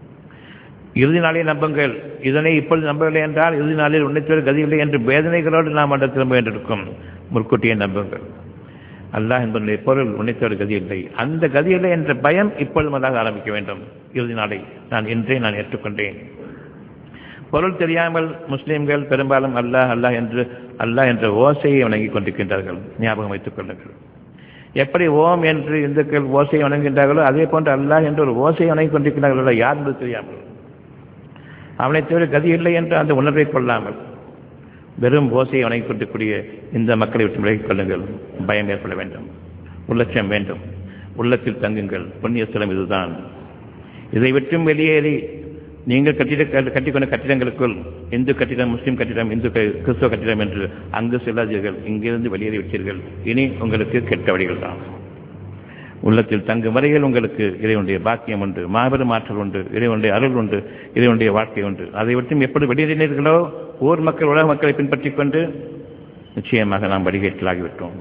இறுதி நாளை நம்புங்கள் இதனை இப்பொழுது நம்பவில்லை என்றால் இறுதி நாளில் உன்னை தவிர கதி இல்லை என்று வேதனைகளோடு நாம் அந்த திரும்ப வேண்டியிருக்கும் முற்கூட்டியை நம்புங்கள் அல்லாஹ் என்பதனுடைய பொருள் உன்னைத்தோடு கதி இல்லை அந்த கதி இல்லை என்ற பயம் இப்பொழுது முதலாக ஆரம்பிக்க வேண்டும் இறுதி நாளை நான் இன்றே நான் ஏற்றுக்கொண்டேன் பொருள் தெரியாமல் முஸ்லீம்கள் பெரும்பாலும் அல்லாஹ் அல்லாஹ் என்று அல்லாஹ் என்ற ஓசையை வணங்கிக் கொண்டிருக்கின்றார்கள் ஞாபகம் வைத்துக் கொள்ளுங்கள் எப்படி ஓம் என்று இந்துக்கள் ஓசையை வணங்குகின்றார்களோ அதே போன்று அல்லாஹ் என்று ஒரு ஓசையை வணங்கிக் கொண்டிருக்கிறார்கள் யார் என்பது தெரியாமல் அவனை தவிர கதி இல்லை என்று அந்த உணர்வை கொள்ளாமல் வெறும் ஓசையை வணங்கிக் கொண்டிருக்கூடிய இந்த மக்களை விட்டு விலகிக் கொள்ளுங்கள் பயம் ஏற்பட வேண்டும் உள்ளட்சம் வேண்டும் உள்ளத்தில் தங்குங்கள் புண்ணிய ஸ்தலம் இதுதான் இதை விட்டும் வெளியேறி நீங்கள் கட்டிட கட்டிக்கொண்ட கட்டிடங்களுக்குள் இந்து கட்டிடம் முஸ்லீம் கட்டிடம் இந்து கிறிஸ்துவ கட்டிடம் என்று அங்கு செல்லாதீர்கள் இங்கிருந்து வெளியேறி விட்டீர்கள் இனி உங்களுக்கு கெட்ட வழிகள் தான் உள்ளத்தில் தங்கும் வரையில் உங்களுக்கு இறைவனுடைய பாக்கியம் உண்டு மாபெரும் ஆற்றல் உண்டு இறைவனுடைய அருள் உண்டு இறைவனுடைய வாழ்க்கை உண்டு அதை விட்டும் எப்படி வெளியேறினீர்களோ ஊர் மக்கள் உலக மக்களை பின்பற்றிக் கொண்டு நிச்சயமாக நாம் வடிகேற்றலாகிவிட்டோம்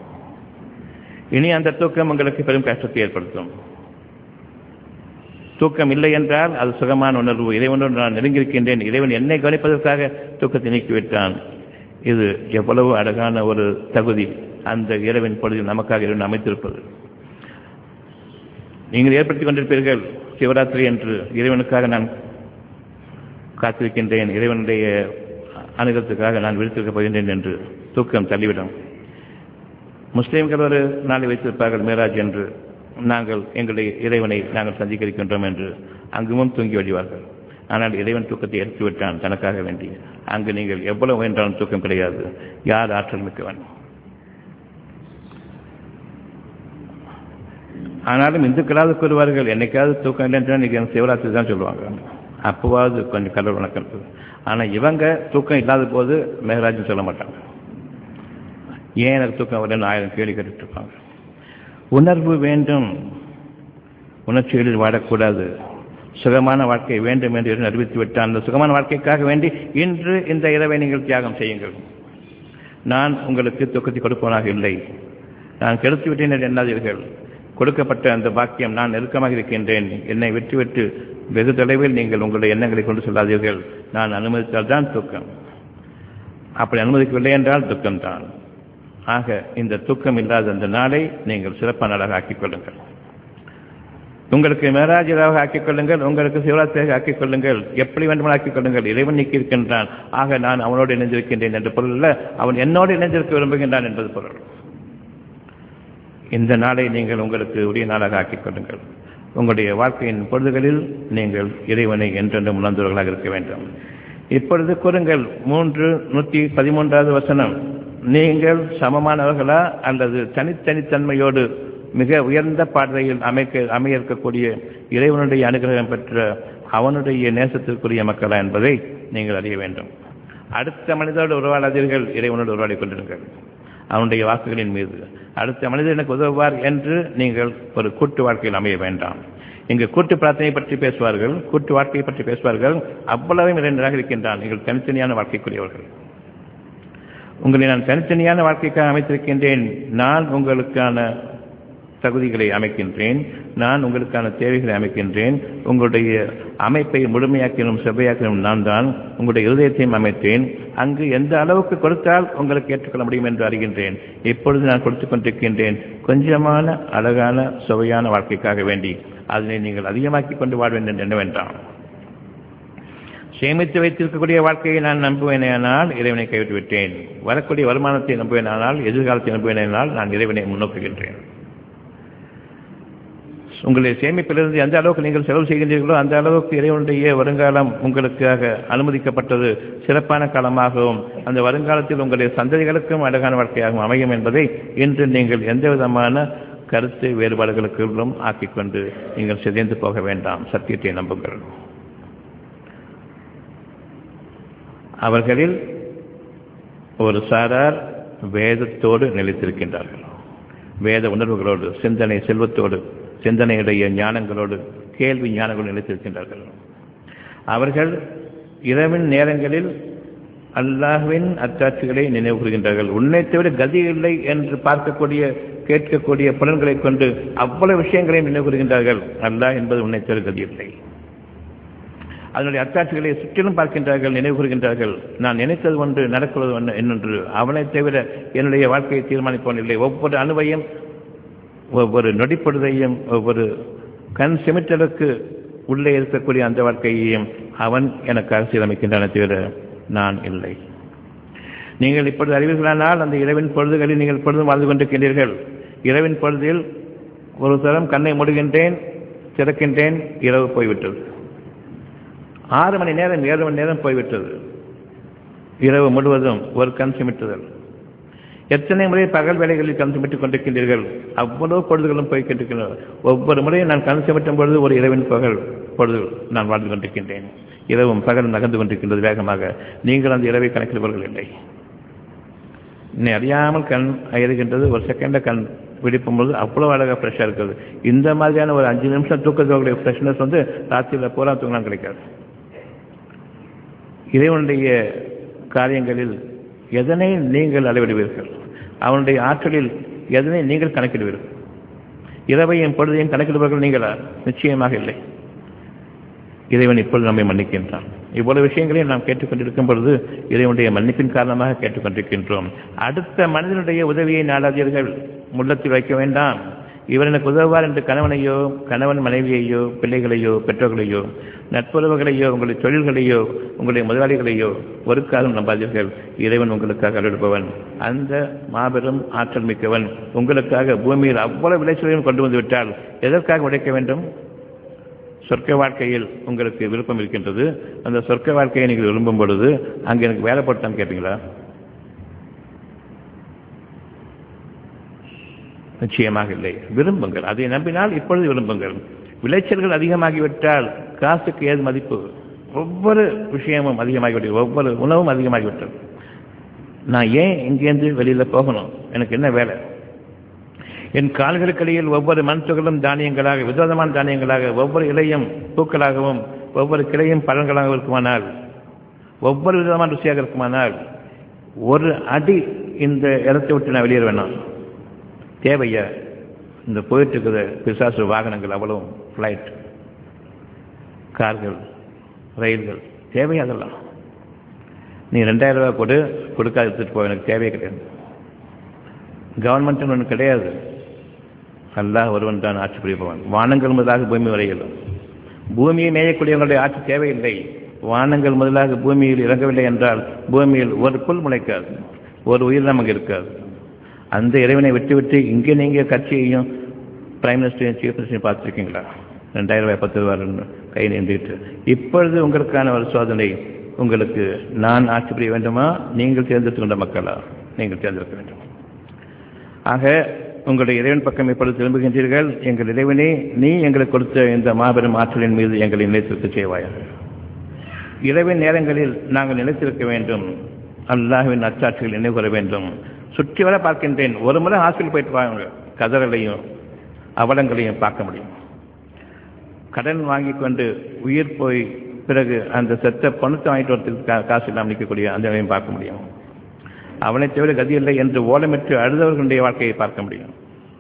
இனி அந்த தூக்கம் உங்களுக்கு பெரும் கஷ்டத்தை ஏற்படுத்தும் தூக்கம் இல்லை என்றால் அது சுகமான உணர்வு இறைவனோடு நான் நெருங்கியிருக்கின்றேன் இறைவன் என்னை கவனிப்பதற்காக தூக்கத்தை நீக்கிவிட்டான் இது எவ்வளவு அழகான ஒரு தகுதி அந்த இரவின் பொழுதில் நமக்காக இறைவன் அமைத்திருப்பது நீங்கள் ஏற்படுத்திக் கொண்டிருப்பீர்கள் சிவராத்திரி என்று இறைவனுக்காக நான் காத்திருக்கின்றேன் இறைவனுடைய அணுகத்துக்காக நான் விழித்திருக்கப் போகின்றேன் என்று தூக்கம் தள்ளிவிடும் முஸ்லீம்கள் ஒரு நாளை வைத்திருப்பார்கள் மேராஜ் என்று நாங்கள் எங்களுடைய இறைவனை நாங்கள் சந்திக்க இருக்கின்றோம் என்று அங்குமும் தூங்கி வழிவார்கள் ஆனால் இறைவன் தூக்கத்தை எடுத்து விட்டான் தனக்காக வேண்டி அங்கு நீங்கள் எவ்வளவு வேண்டாலும் தூக்கம் கிடையாது யார் ஆற்றல் மிக்கவன் ஆனாலும் இந்துக்களாவது கூறுவார்கள் என்னைக்காவது தூக்கம் இல்லை என்றால் நீங்கள் சிவராத்திரி தான் சொல்லுவாங்க அப்போவாவது கொஞ்சம் கடவுள் வணக்கம் ஆனால் இவங்க தூக்கம் இல்லாத போது மேகராஜன் சொல்ல மாட்டாங்க ஏன் எனக்கு தூக்கம் வரலன்னு ஆயிரம் கேள்வி கேட்டுட்டு இருப்பாங்க உணர்வு வேண்டும் உணர்ச்சிகளில் வாடக்கூடாது சுகமான வாழ்க்கை வேண்டும் என்று அறிவித்து விட்டான் அந்த சுகமான வாழ்க்கைக்காக வேண்டி இன்று இந்த இரவை நீங்கள் தியாகம் செய்யுங்கள் நான் உங்களுக்கு தூக்கத்தை கொடுப்பவனாக இல்லை நான் கெடுத்து விட்டேன் என்று எண்ணாதீர்கள் கொடுக்கப்பட்ட அந்த பாக்கியம் நான் நெருக்கமாக இருக்கின்றேன் என்னை விட்டுவிட்டு வெகு தொலைவில் நீங்கள் உங்களுடைய எண்ணங்களை கொண்டு செல்லாதீர்கள் நான் அனுமதித்தால் தான் தூக்கம் அப்படி அனுமதிக்கவில்லை என்றால் துக்கம்தான் ஆக இந்த தூக்கம் இல்லாத அந்த நாளை நீங்கள் சிறப்பான நாளாக ஆக்கிக் கொள்ளுங்கள் உங்களுக்கு மேராஜராக ஆக்கிக் கொள்ளுங்கள் உங்களுக்கு சிவராத்திரியாக ஆக்கிக் கொள்ளுங்கள் எப்படி வேண்டுமானால் ஆக்கிக் கொள்ளுங்கள் இறைவன் நீக்கி இருக்கின்றான் ஆக நான் அவனோடு இணைந்திருக்கின்றேன் என்ற பொருள் அல்ல அவன் என்னோடு இணைந்திருக்க விரும்புகின்றான் என்பது பொருள் இந்த நாளை நீங்கள் உங்களுக்கு உரிய நாளாக ஆக்கிக் கொள்ளுங்கள் உங்களுடைய வாழ்க்கையின் பொழுதுகளில் நீங்கள் இறைவனை என்றென்றும் உணர்ந்தவர்களாக இருக்க வேண்டும் இப்பொழுது கூறுங்கள் மூன்று நூற்றி பதிமூன்றாவது வசனம் நீங்கள் சமமானவர்களா அல்லது தனித்தனித்தன்மையோடு மிக உயர்ந்த பாதையில் அமைக்க அமைய இருக்கக்கூடிய இறைவனுடைய அனுகிரகம் பெற்ற அவனுடைய நேசத்திற்குரிய மக்களா என்பதை நீங்கள் அறிய வேண்டும் அடுத்த மனிதரோடு உருவாடாதீர்கள் இறைவனோடு உருவாடி கொண்டிருங்கள் அவனுடைய வாக்குகளின் மீது அடுத்த மனிதர் எனக்கு உதவுவார் என்று நீங்கள் ஒரு கூட்டு வாழ்க்கையில் அமைய வேண்டாம் இங்கு கூட்டு பிரார்த்தனை பற்றி பேசுவார்கள் கூட்டு வாழ்க்கையை பற்றி பேசுவார்கள் அவ்வளவு இறை நிராகரிக்கின்றான் நீங்கள் தனித்தனியான வாழ்க்கைக்குரியவர்கள் உங்களை நான் தனித்தனியான வாழ்க்கைக்காக அமைத்திருக்கின்றேன் நான் உங்களுக்கான தகுதிகளை அமைக்கின்றேன் நான் உங்களுக்கான தேவைகளை அமைக்கின்றேன் உங்களுடைய அமைப்பை முழுமையாக்கினும் செவ்வையாக்கினும் நான் தான் உங்களுடைய இருதயத்தையும் அமைத்தேன் அங்கு எந்த அளவுக்கு கொடுத்தால் உங்களுக்கு ஏற்றுக்கொள்ள முடியும் என்று அறிகின்றேன் இப்பொழுது நான் கொடுத்துக் கொண்டிருக்கின்றேன் கொஞ்சமான அழகான சுவையான வாழ்க்கைக்காக வேண்டி அதனை நீங்கள் அதிகமாக்கி கொண்டு வாழ வேண்டும் எண்ண வேண்டாம் சேமித்து வைத்திருக்கக்கூடிய வாழ்க்கையை நான் நம்புவேனானால் இறைவனை கைவிட்டு விட்டேன் வரக்கூடிய வருமானத்தை நம்புவேனானால் எதிர்காலத்தை நம்புவேனானால் நான் இறைவனை முன்னோக்குகின்றேன் உங்களுடைய சேமிப்பிலிருந்து எந்த அளவுக்கு நீங்கள் செலவு செய்கின்றீர்களோ அந்த அளவுக்கு இறைவனுடைய வருங்காலம் உங்களுக்காக அனுமதிக்கப்பட்டது சிறப்பான காலமாகவும் அந்த வருங்காலத்தில் உங்களுடைய சந்ததிகளுக்கும் அழகான வாழ்க்கையாகவும் அமையும் என்பதை இன்று நீங்கள் எந்த விதமான கருத்து வேறுபாடுகளுக்குள்ளும் ஆக்கிக்கொண்டு நீங்கள் சிதைந்து போக வேண்டாம் சத்தியத்தை நம்புங்கள் அவர்களில் ஒரு சாரார் வேதத்தோடு நிலைத்திருக்கின்றார்கள் வேத உணர்வுகளோடு சிந்தனை செல்வத்தோடு சிந்தனையுடைய ஞானங்களோடு கேள்வி ஞானங்களோடு நிலைத்திருக்கின்றார்கள் அவர்கள் இரவின் நேரங்களில் அல்லாஹுவின் அத்தாட்சிகளை நினைவு கூறுகின்றார்கள் உன்னை தவிர கதி இல்லை என்று பார்க்கக்கூடிய கேட்கக்கூடிய புலன்களை கொண்டு அவ்வளவு விஷயங்களையும் நினைவு கூறுகின்றார்கள் அல்லாஹ் என்பது உன்னை தவிர கதி இல்லை அதனுடைய அத்தாட்சிகளை சுற்றிலும் பார்க்கின்றார்கள் நினைவு கூறுகின்றார்கள் நான் நினைத்தது ஒன்று நடக்கிறது ஒன்று என்னொன்று அவனை தவிர என்னுடைய வாழ்க்கையை தீர்மானிப்பவன் இல்லை ஒவ்வொரு அணுவையும் ஒவ்வொரு நொடிப்பொழுதையும் ஒவ்வொரு கண் சிமிட்டலுக்கு உள்ளே இருக்கக்கூடிய அந்த வாழ்க்கையையும் அவன் எனக்கு அரசியலமைக்கின்றன தவிர நான் இல்லை நீங்கள் இப்பொழுது அறிவீர்களானால் அந்த இரவின் பொழுதுகளில் நீங்கள் பொழுதும் வாழ்ந்து கொண்டிருக்கின்றீர்கள் இரவின் பொழுதில் ஒரு தரம் கண்ணை மூடுகின்றேன் திறக்கின்றேன் இரவு போய்விட்டது ஆறு மணி நேரம் ஏழு மணி நேரம் போய்விட்டது இரவு முழுவதும் ஒரு கண் சிமிட்டுதல் எத்தனை முறை பகல் வேலைகளில் கண் சிமிட்டுக் கொண்டிருக்கின்றீர்கள் அவ்வளவு பொழுதுகளும் போய் கொண்டிருக்கின்றன ஒவ்வொரு முறையும் நான் கண் சிமிட்டும் பொழுது ஒரு இரவின் பகல் பொழுது நான் வாழ்ந்து கொண்டிருக்கின்றேன் இரவும் பகல் நகர்ந்து கொண்டிருக்கின்றது வேகமாக நீங்கள் அந்த இரவை கணக்கிடுபவர்கள் இல்லை என்னை அறியாமல் கண் அயறுகின்றது ஒரு செகண்ட கண் விழிப்பும் போது அவ்வளோ அழகாக ஃப்ரெஷ்ஷாக இருக்குது இந்த மாதிரியான ஒரு அஞ்சு நிமிஷம் தூக்கத்தோடைய ஃப்ரெஷ்னஸ் வந்து ராத்திரியில் பூரா தூங்கலாம் கிடைக்காது இறைவனுடைய காரியங்களில் எதனை நீங்கள் அளவிடுவீர்கள் அவனுடைய ஆற்றலில் எதனை நீங்கள் கணக்கிடுவீர்கள் இரவையும் பொழுதையும் கணக்கிடுபவர்கள் நீங்களா நிச்சயமாக இல்லை இறைவன் இப்பொழுது நம்மை மன்னிக்கின்றான் இவ்வளவு விஷயங்களையும் நாம் கேட்டுக்கொண்டிருக்கும் பொழுது இறைவனுடைய மன்னிப்பின் காரணமாக கேட்டுக்கொண்டிருக்கின்றோம் அடுத்த மனிதனுடைய உதவியை நாடாதீர்கள் முள்ளத்தில் வைக்க வேண்டாம் இவர் எனக்கு உதவுவார் என்று கணவனையோ கணவன் மனைவியையோ பிள்ளைகளையோ பெற்றோர்களையோ நட்புறவுகளையோ உங்களுடைய தொழில்களையோ உங்களுடைய முதலாளிகளையோ ஒரு காலம் நம்பாதீர்கள் இறைவன் உங்களுக்காக அருள்பவன் அந்த மாபெரும் ஆற்றல் மிக்கவன் உங்களுக்காக பூமியில் அவ்வளவு விளைச்சலையும் கொண்டு வந்து விட்டால் எதற்காக உழைக்க வேண்டும் சொர்க்க வாழ்க்கையில் உங்களுக்கு விருப்பம் இருக்கின்றது அந்த சொர்க்க வாழ்க்கையை நீங்கள் விரும்பும் பொழுது அங்கே எனக்கு வேலை போட்டான்னு கேட்பீங்களா நிச்சயமாக இல்லை விரும்புங்கள் அதை நம்பினால் இப்பொழுது விரும்புங்கள் விளைச்சல்கள் அதிகமாகிவிட்டால் காசுக்கு ஏது மதிப்பு ஒவ்வொரு விஷயமும் அதிகமாகிவிட்டது ஒவ்வொரு உணவும் அதிகமாகிவிட்டது நான் ஏன் இங்கேருந்து வெளியில் போகணும் எனக்கு என்ன வேலை என் கால்களுக்கிடையில் ஒவ்வொரு மண்துகளும் தானியங்களாக விதவிதமான தானியங்களாக ஒவ்வொரு இலையும் பூக்களாகவும் ஒவ்வொரு கிளையும் பழங்களாகவும் இருக்குமானால் ஒவ்வொரு விதமான ருசியாக இருக்குமானால் ஒரு அடி இந்த இடத்தை விட்டு நான் வெளியேற வேணாம் தேவையா இந்த போயிட்டு இருக்கிற பிசாசு வாகனங்கள் அவ்வளவும் ஃப்ளைட் கார்கள் ரயில்கள் தேவையா அதெல்லாம் நீ ரெண்டாயிரம் ரூபாய் கொடு கொடுக்காத எடுத்துட்டு போ எனக்கு தேவையே கிடையாது கவர்மெண்ட்னு ஒன்று கிடையாது அல்லாஹ் ஒருவன் தான் ஆட்சி புரிபவன் வானங்கள் முதலாக பூமி வரையிலும் பூமியை மேயக்கூடியவங்களுடைய ஆட்சி தேவையில்லை வானங்கள் முதலாக பூமியில் இறங்கவில்லை என்றால் பூமியில் ஒரு புல் முளைக்காது ஒரு உயிர் நமக்கு இருக்காது அந்த இறைவனை விட்டுவிட்டு இங்கே நீங்கள் கட்சியையும் பிரைம் மினிஸ்டரையும் சீஃப் மினிஸ்டரையும் பார்த்துருக்கீங்களா ரெண்டாயிரம் ரூபாய் பத்து ரூபாய் கை நீண்டிட்டு இப்பொழுது உங்களுக்கான ஒரு சோதனை உங்களுக்கு நான் ஆட்சி புரிய வேண்டுமா நீங்கள் தேர்ந்தெடுத்து கொண்ட மக்களா நீங்கள் தேர்ந்தெடுக்க வேண்டும் ஆக உங்களுடைய இறைவன் பக்கம் இப்பொழுது திரும்புகின்றீர்கள் எங்கள் இறைவனே நீ எங்களுக்கு கொடுத்த இந்த மாபெரும் ஆற்றலின் மீது எங்களை நிலைத்திருக்க செய்வாயாக இரவின் நேரங்களில் நாங்கள் நிலைத்திருக்க வேண்டும் அல்லாஹுவின் அச்சாட்சிகள் நினைவு கூற வேண்டும் சுற்றி வர பார்க்கின்றேன் ஒரு முறை ஹாஸ்பிட்டல் போயிட்டு வாங்க கதறலையும் அவலங்களையும் பார்க்க முடியும் கடன் வாங்கி கொண்டு உயிர் போய் பிறகு அந்த செத்த பணத்தை வாங்கிட்டு வரதுக்கு காசு இல்லாமல் நிற்கக்கூடிய அந்த நிலையும் பார்க்க முடியும் அவனை தவிர கதி இல்லை என்று ஓலமிட்டு அழுதவர்களுடைய வாழ்க்கையை பார்க்க முடியும்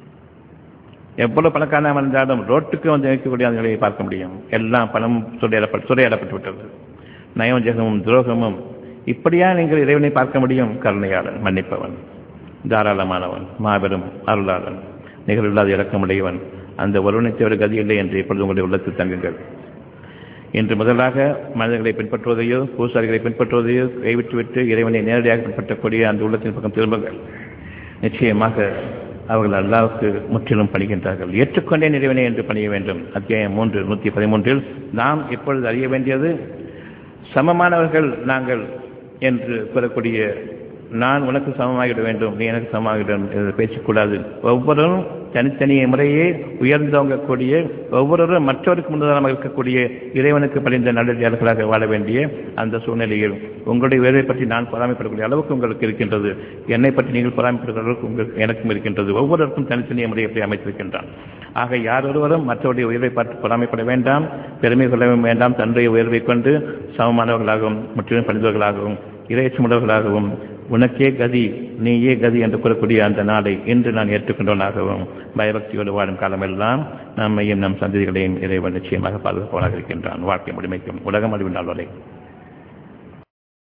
எவ்வளவு பணக்காரனாக இருந்தாலும் ரோட்டுக்கு வந்து நிற்கக்கூடிய அந்த நிலையை பார்க்க முடியும் எல்லாம் பணம் சுரையாடப்பட்டு சுரையாடப்பட்டு விட்டது நயவஞ்சகமும் துரோகமும் இப்படியா நீங்கள் இறைவனை பார்க்க முடியும் கருணையாளன் மன்னிப்பவன் தாராளமானவன் மாபெரும் அருளாளன் நிகழ்வில்லாத இறக்கமுடையவன் அந்த ஒருவனை தவிர கதி இல்லை என்று இப்பொழுது உங்களுடைய உள்ளத்தில் தங்குங்கள் இன்று முதலாக மனிதர்களை பின்பற்றுவதையோ பூசாரிகளை பின்பற்றுவதையோ கைவிட்டுவிட்டு இறைவனை நேரடியாக பின்பற்றக்கூடிய அந்த உள்ளத்தின் பக்கம் திரும்புங்கள் நிச்சயமாக அவர்கள் அல்லாவுக்கு முற்றிலும் பணிகின்றார்கள் ஏற்றுக்கொண்டே இறைவனை என்று பணிய வேண்டும் அத்தியாயம் மூன்று நூற்றி பதிமூன்றில் நாம் இப்பொழுது அறிய வேண்டியது சமமானவர்கள் நாங்கள் என்று கூறக்கூடிய நான் உனக்கு சமமாகிவிட வேண்டும் நீ எனக்கு சமமாகிவிட என்று பேசக்கூடாது ஒவ்வொருவரும் தனித்தனி முறையே உயர்ந்தவங்கக்கூடிய ஒவ்வொருவரும் மற்றவருக்கு முன்னதாக இருக்கக்கூடிய இறைவனுக்கு பணிந்த நல்லடியாளர்களாக வாழ வேண்டிய அந்த சூழ்நிலையில் உங்களுடைய உயர்வை பற்றி நான் பொறாமைப்படக்கூடிய அளவுக்கு உங்களுக்கு இருக்கின்றது என்னை பற்றி நீங்கள் பொறாமைப்படுகிற அளவுக்கு உங்களுக்கு எனக்கும் இருக்கின்றது ஒவ்வொருவருக்கும் தனித்தனி முறையை அமைத்திருக்கின்றான் ஆக யார் ஒருவரும் மற்றவருடைய உயர்வை பார்த்து பொறாமைப்பட வேண்டாம் பெருமை கொள்ளவும் வேண்டாம் தன்னுடைய உயர்வை கொண்டு சமமானவர்களாகவும் முற்றிலும் பணிந்தவர்களாகவும் இறைச்சமுள்ளவர்களாகவும் உனக்கே கதி நீயே கதி என்று கூறக்கூடிய அந்த நாளை இன்று நான் ஏற்றுக்கொண்டவனாகவும் பயபக்தியோடு வாழும் காலமெல்லாம் நம்மையும் நம் சந்ததிகளையும் இறைவன் நிச்சயமாக பாதுகாப்பவனாக இருக்கின்றான் வாழ்க்கை முடிமைக்கும் உலகம் அழிவு நாள் வரை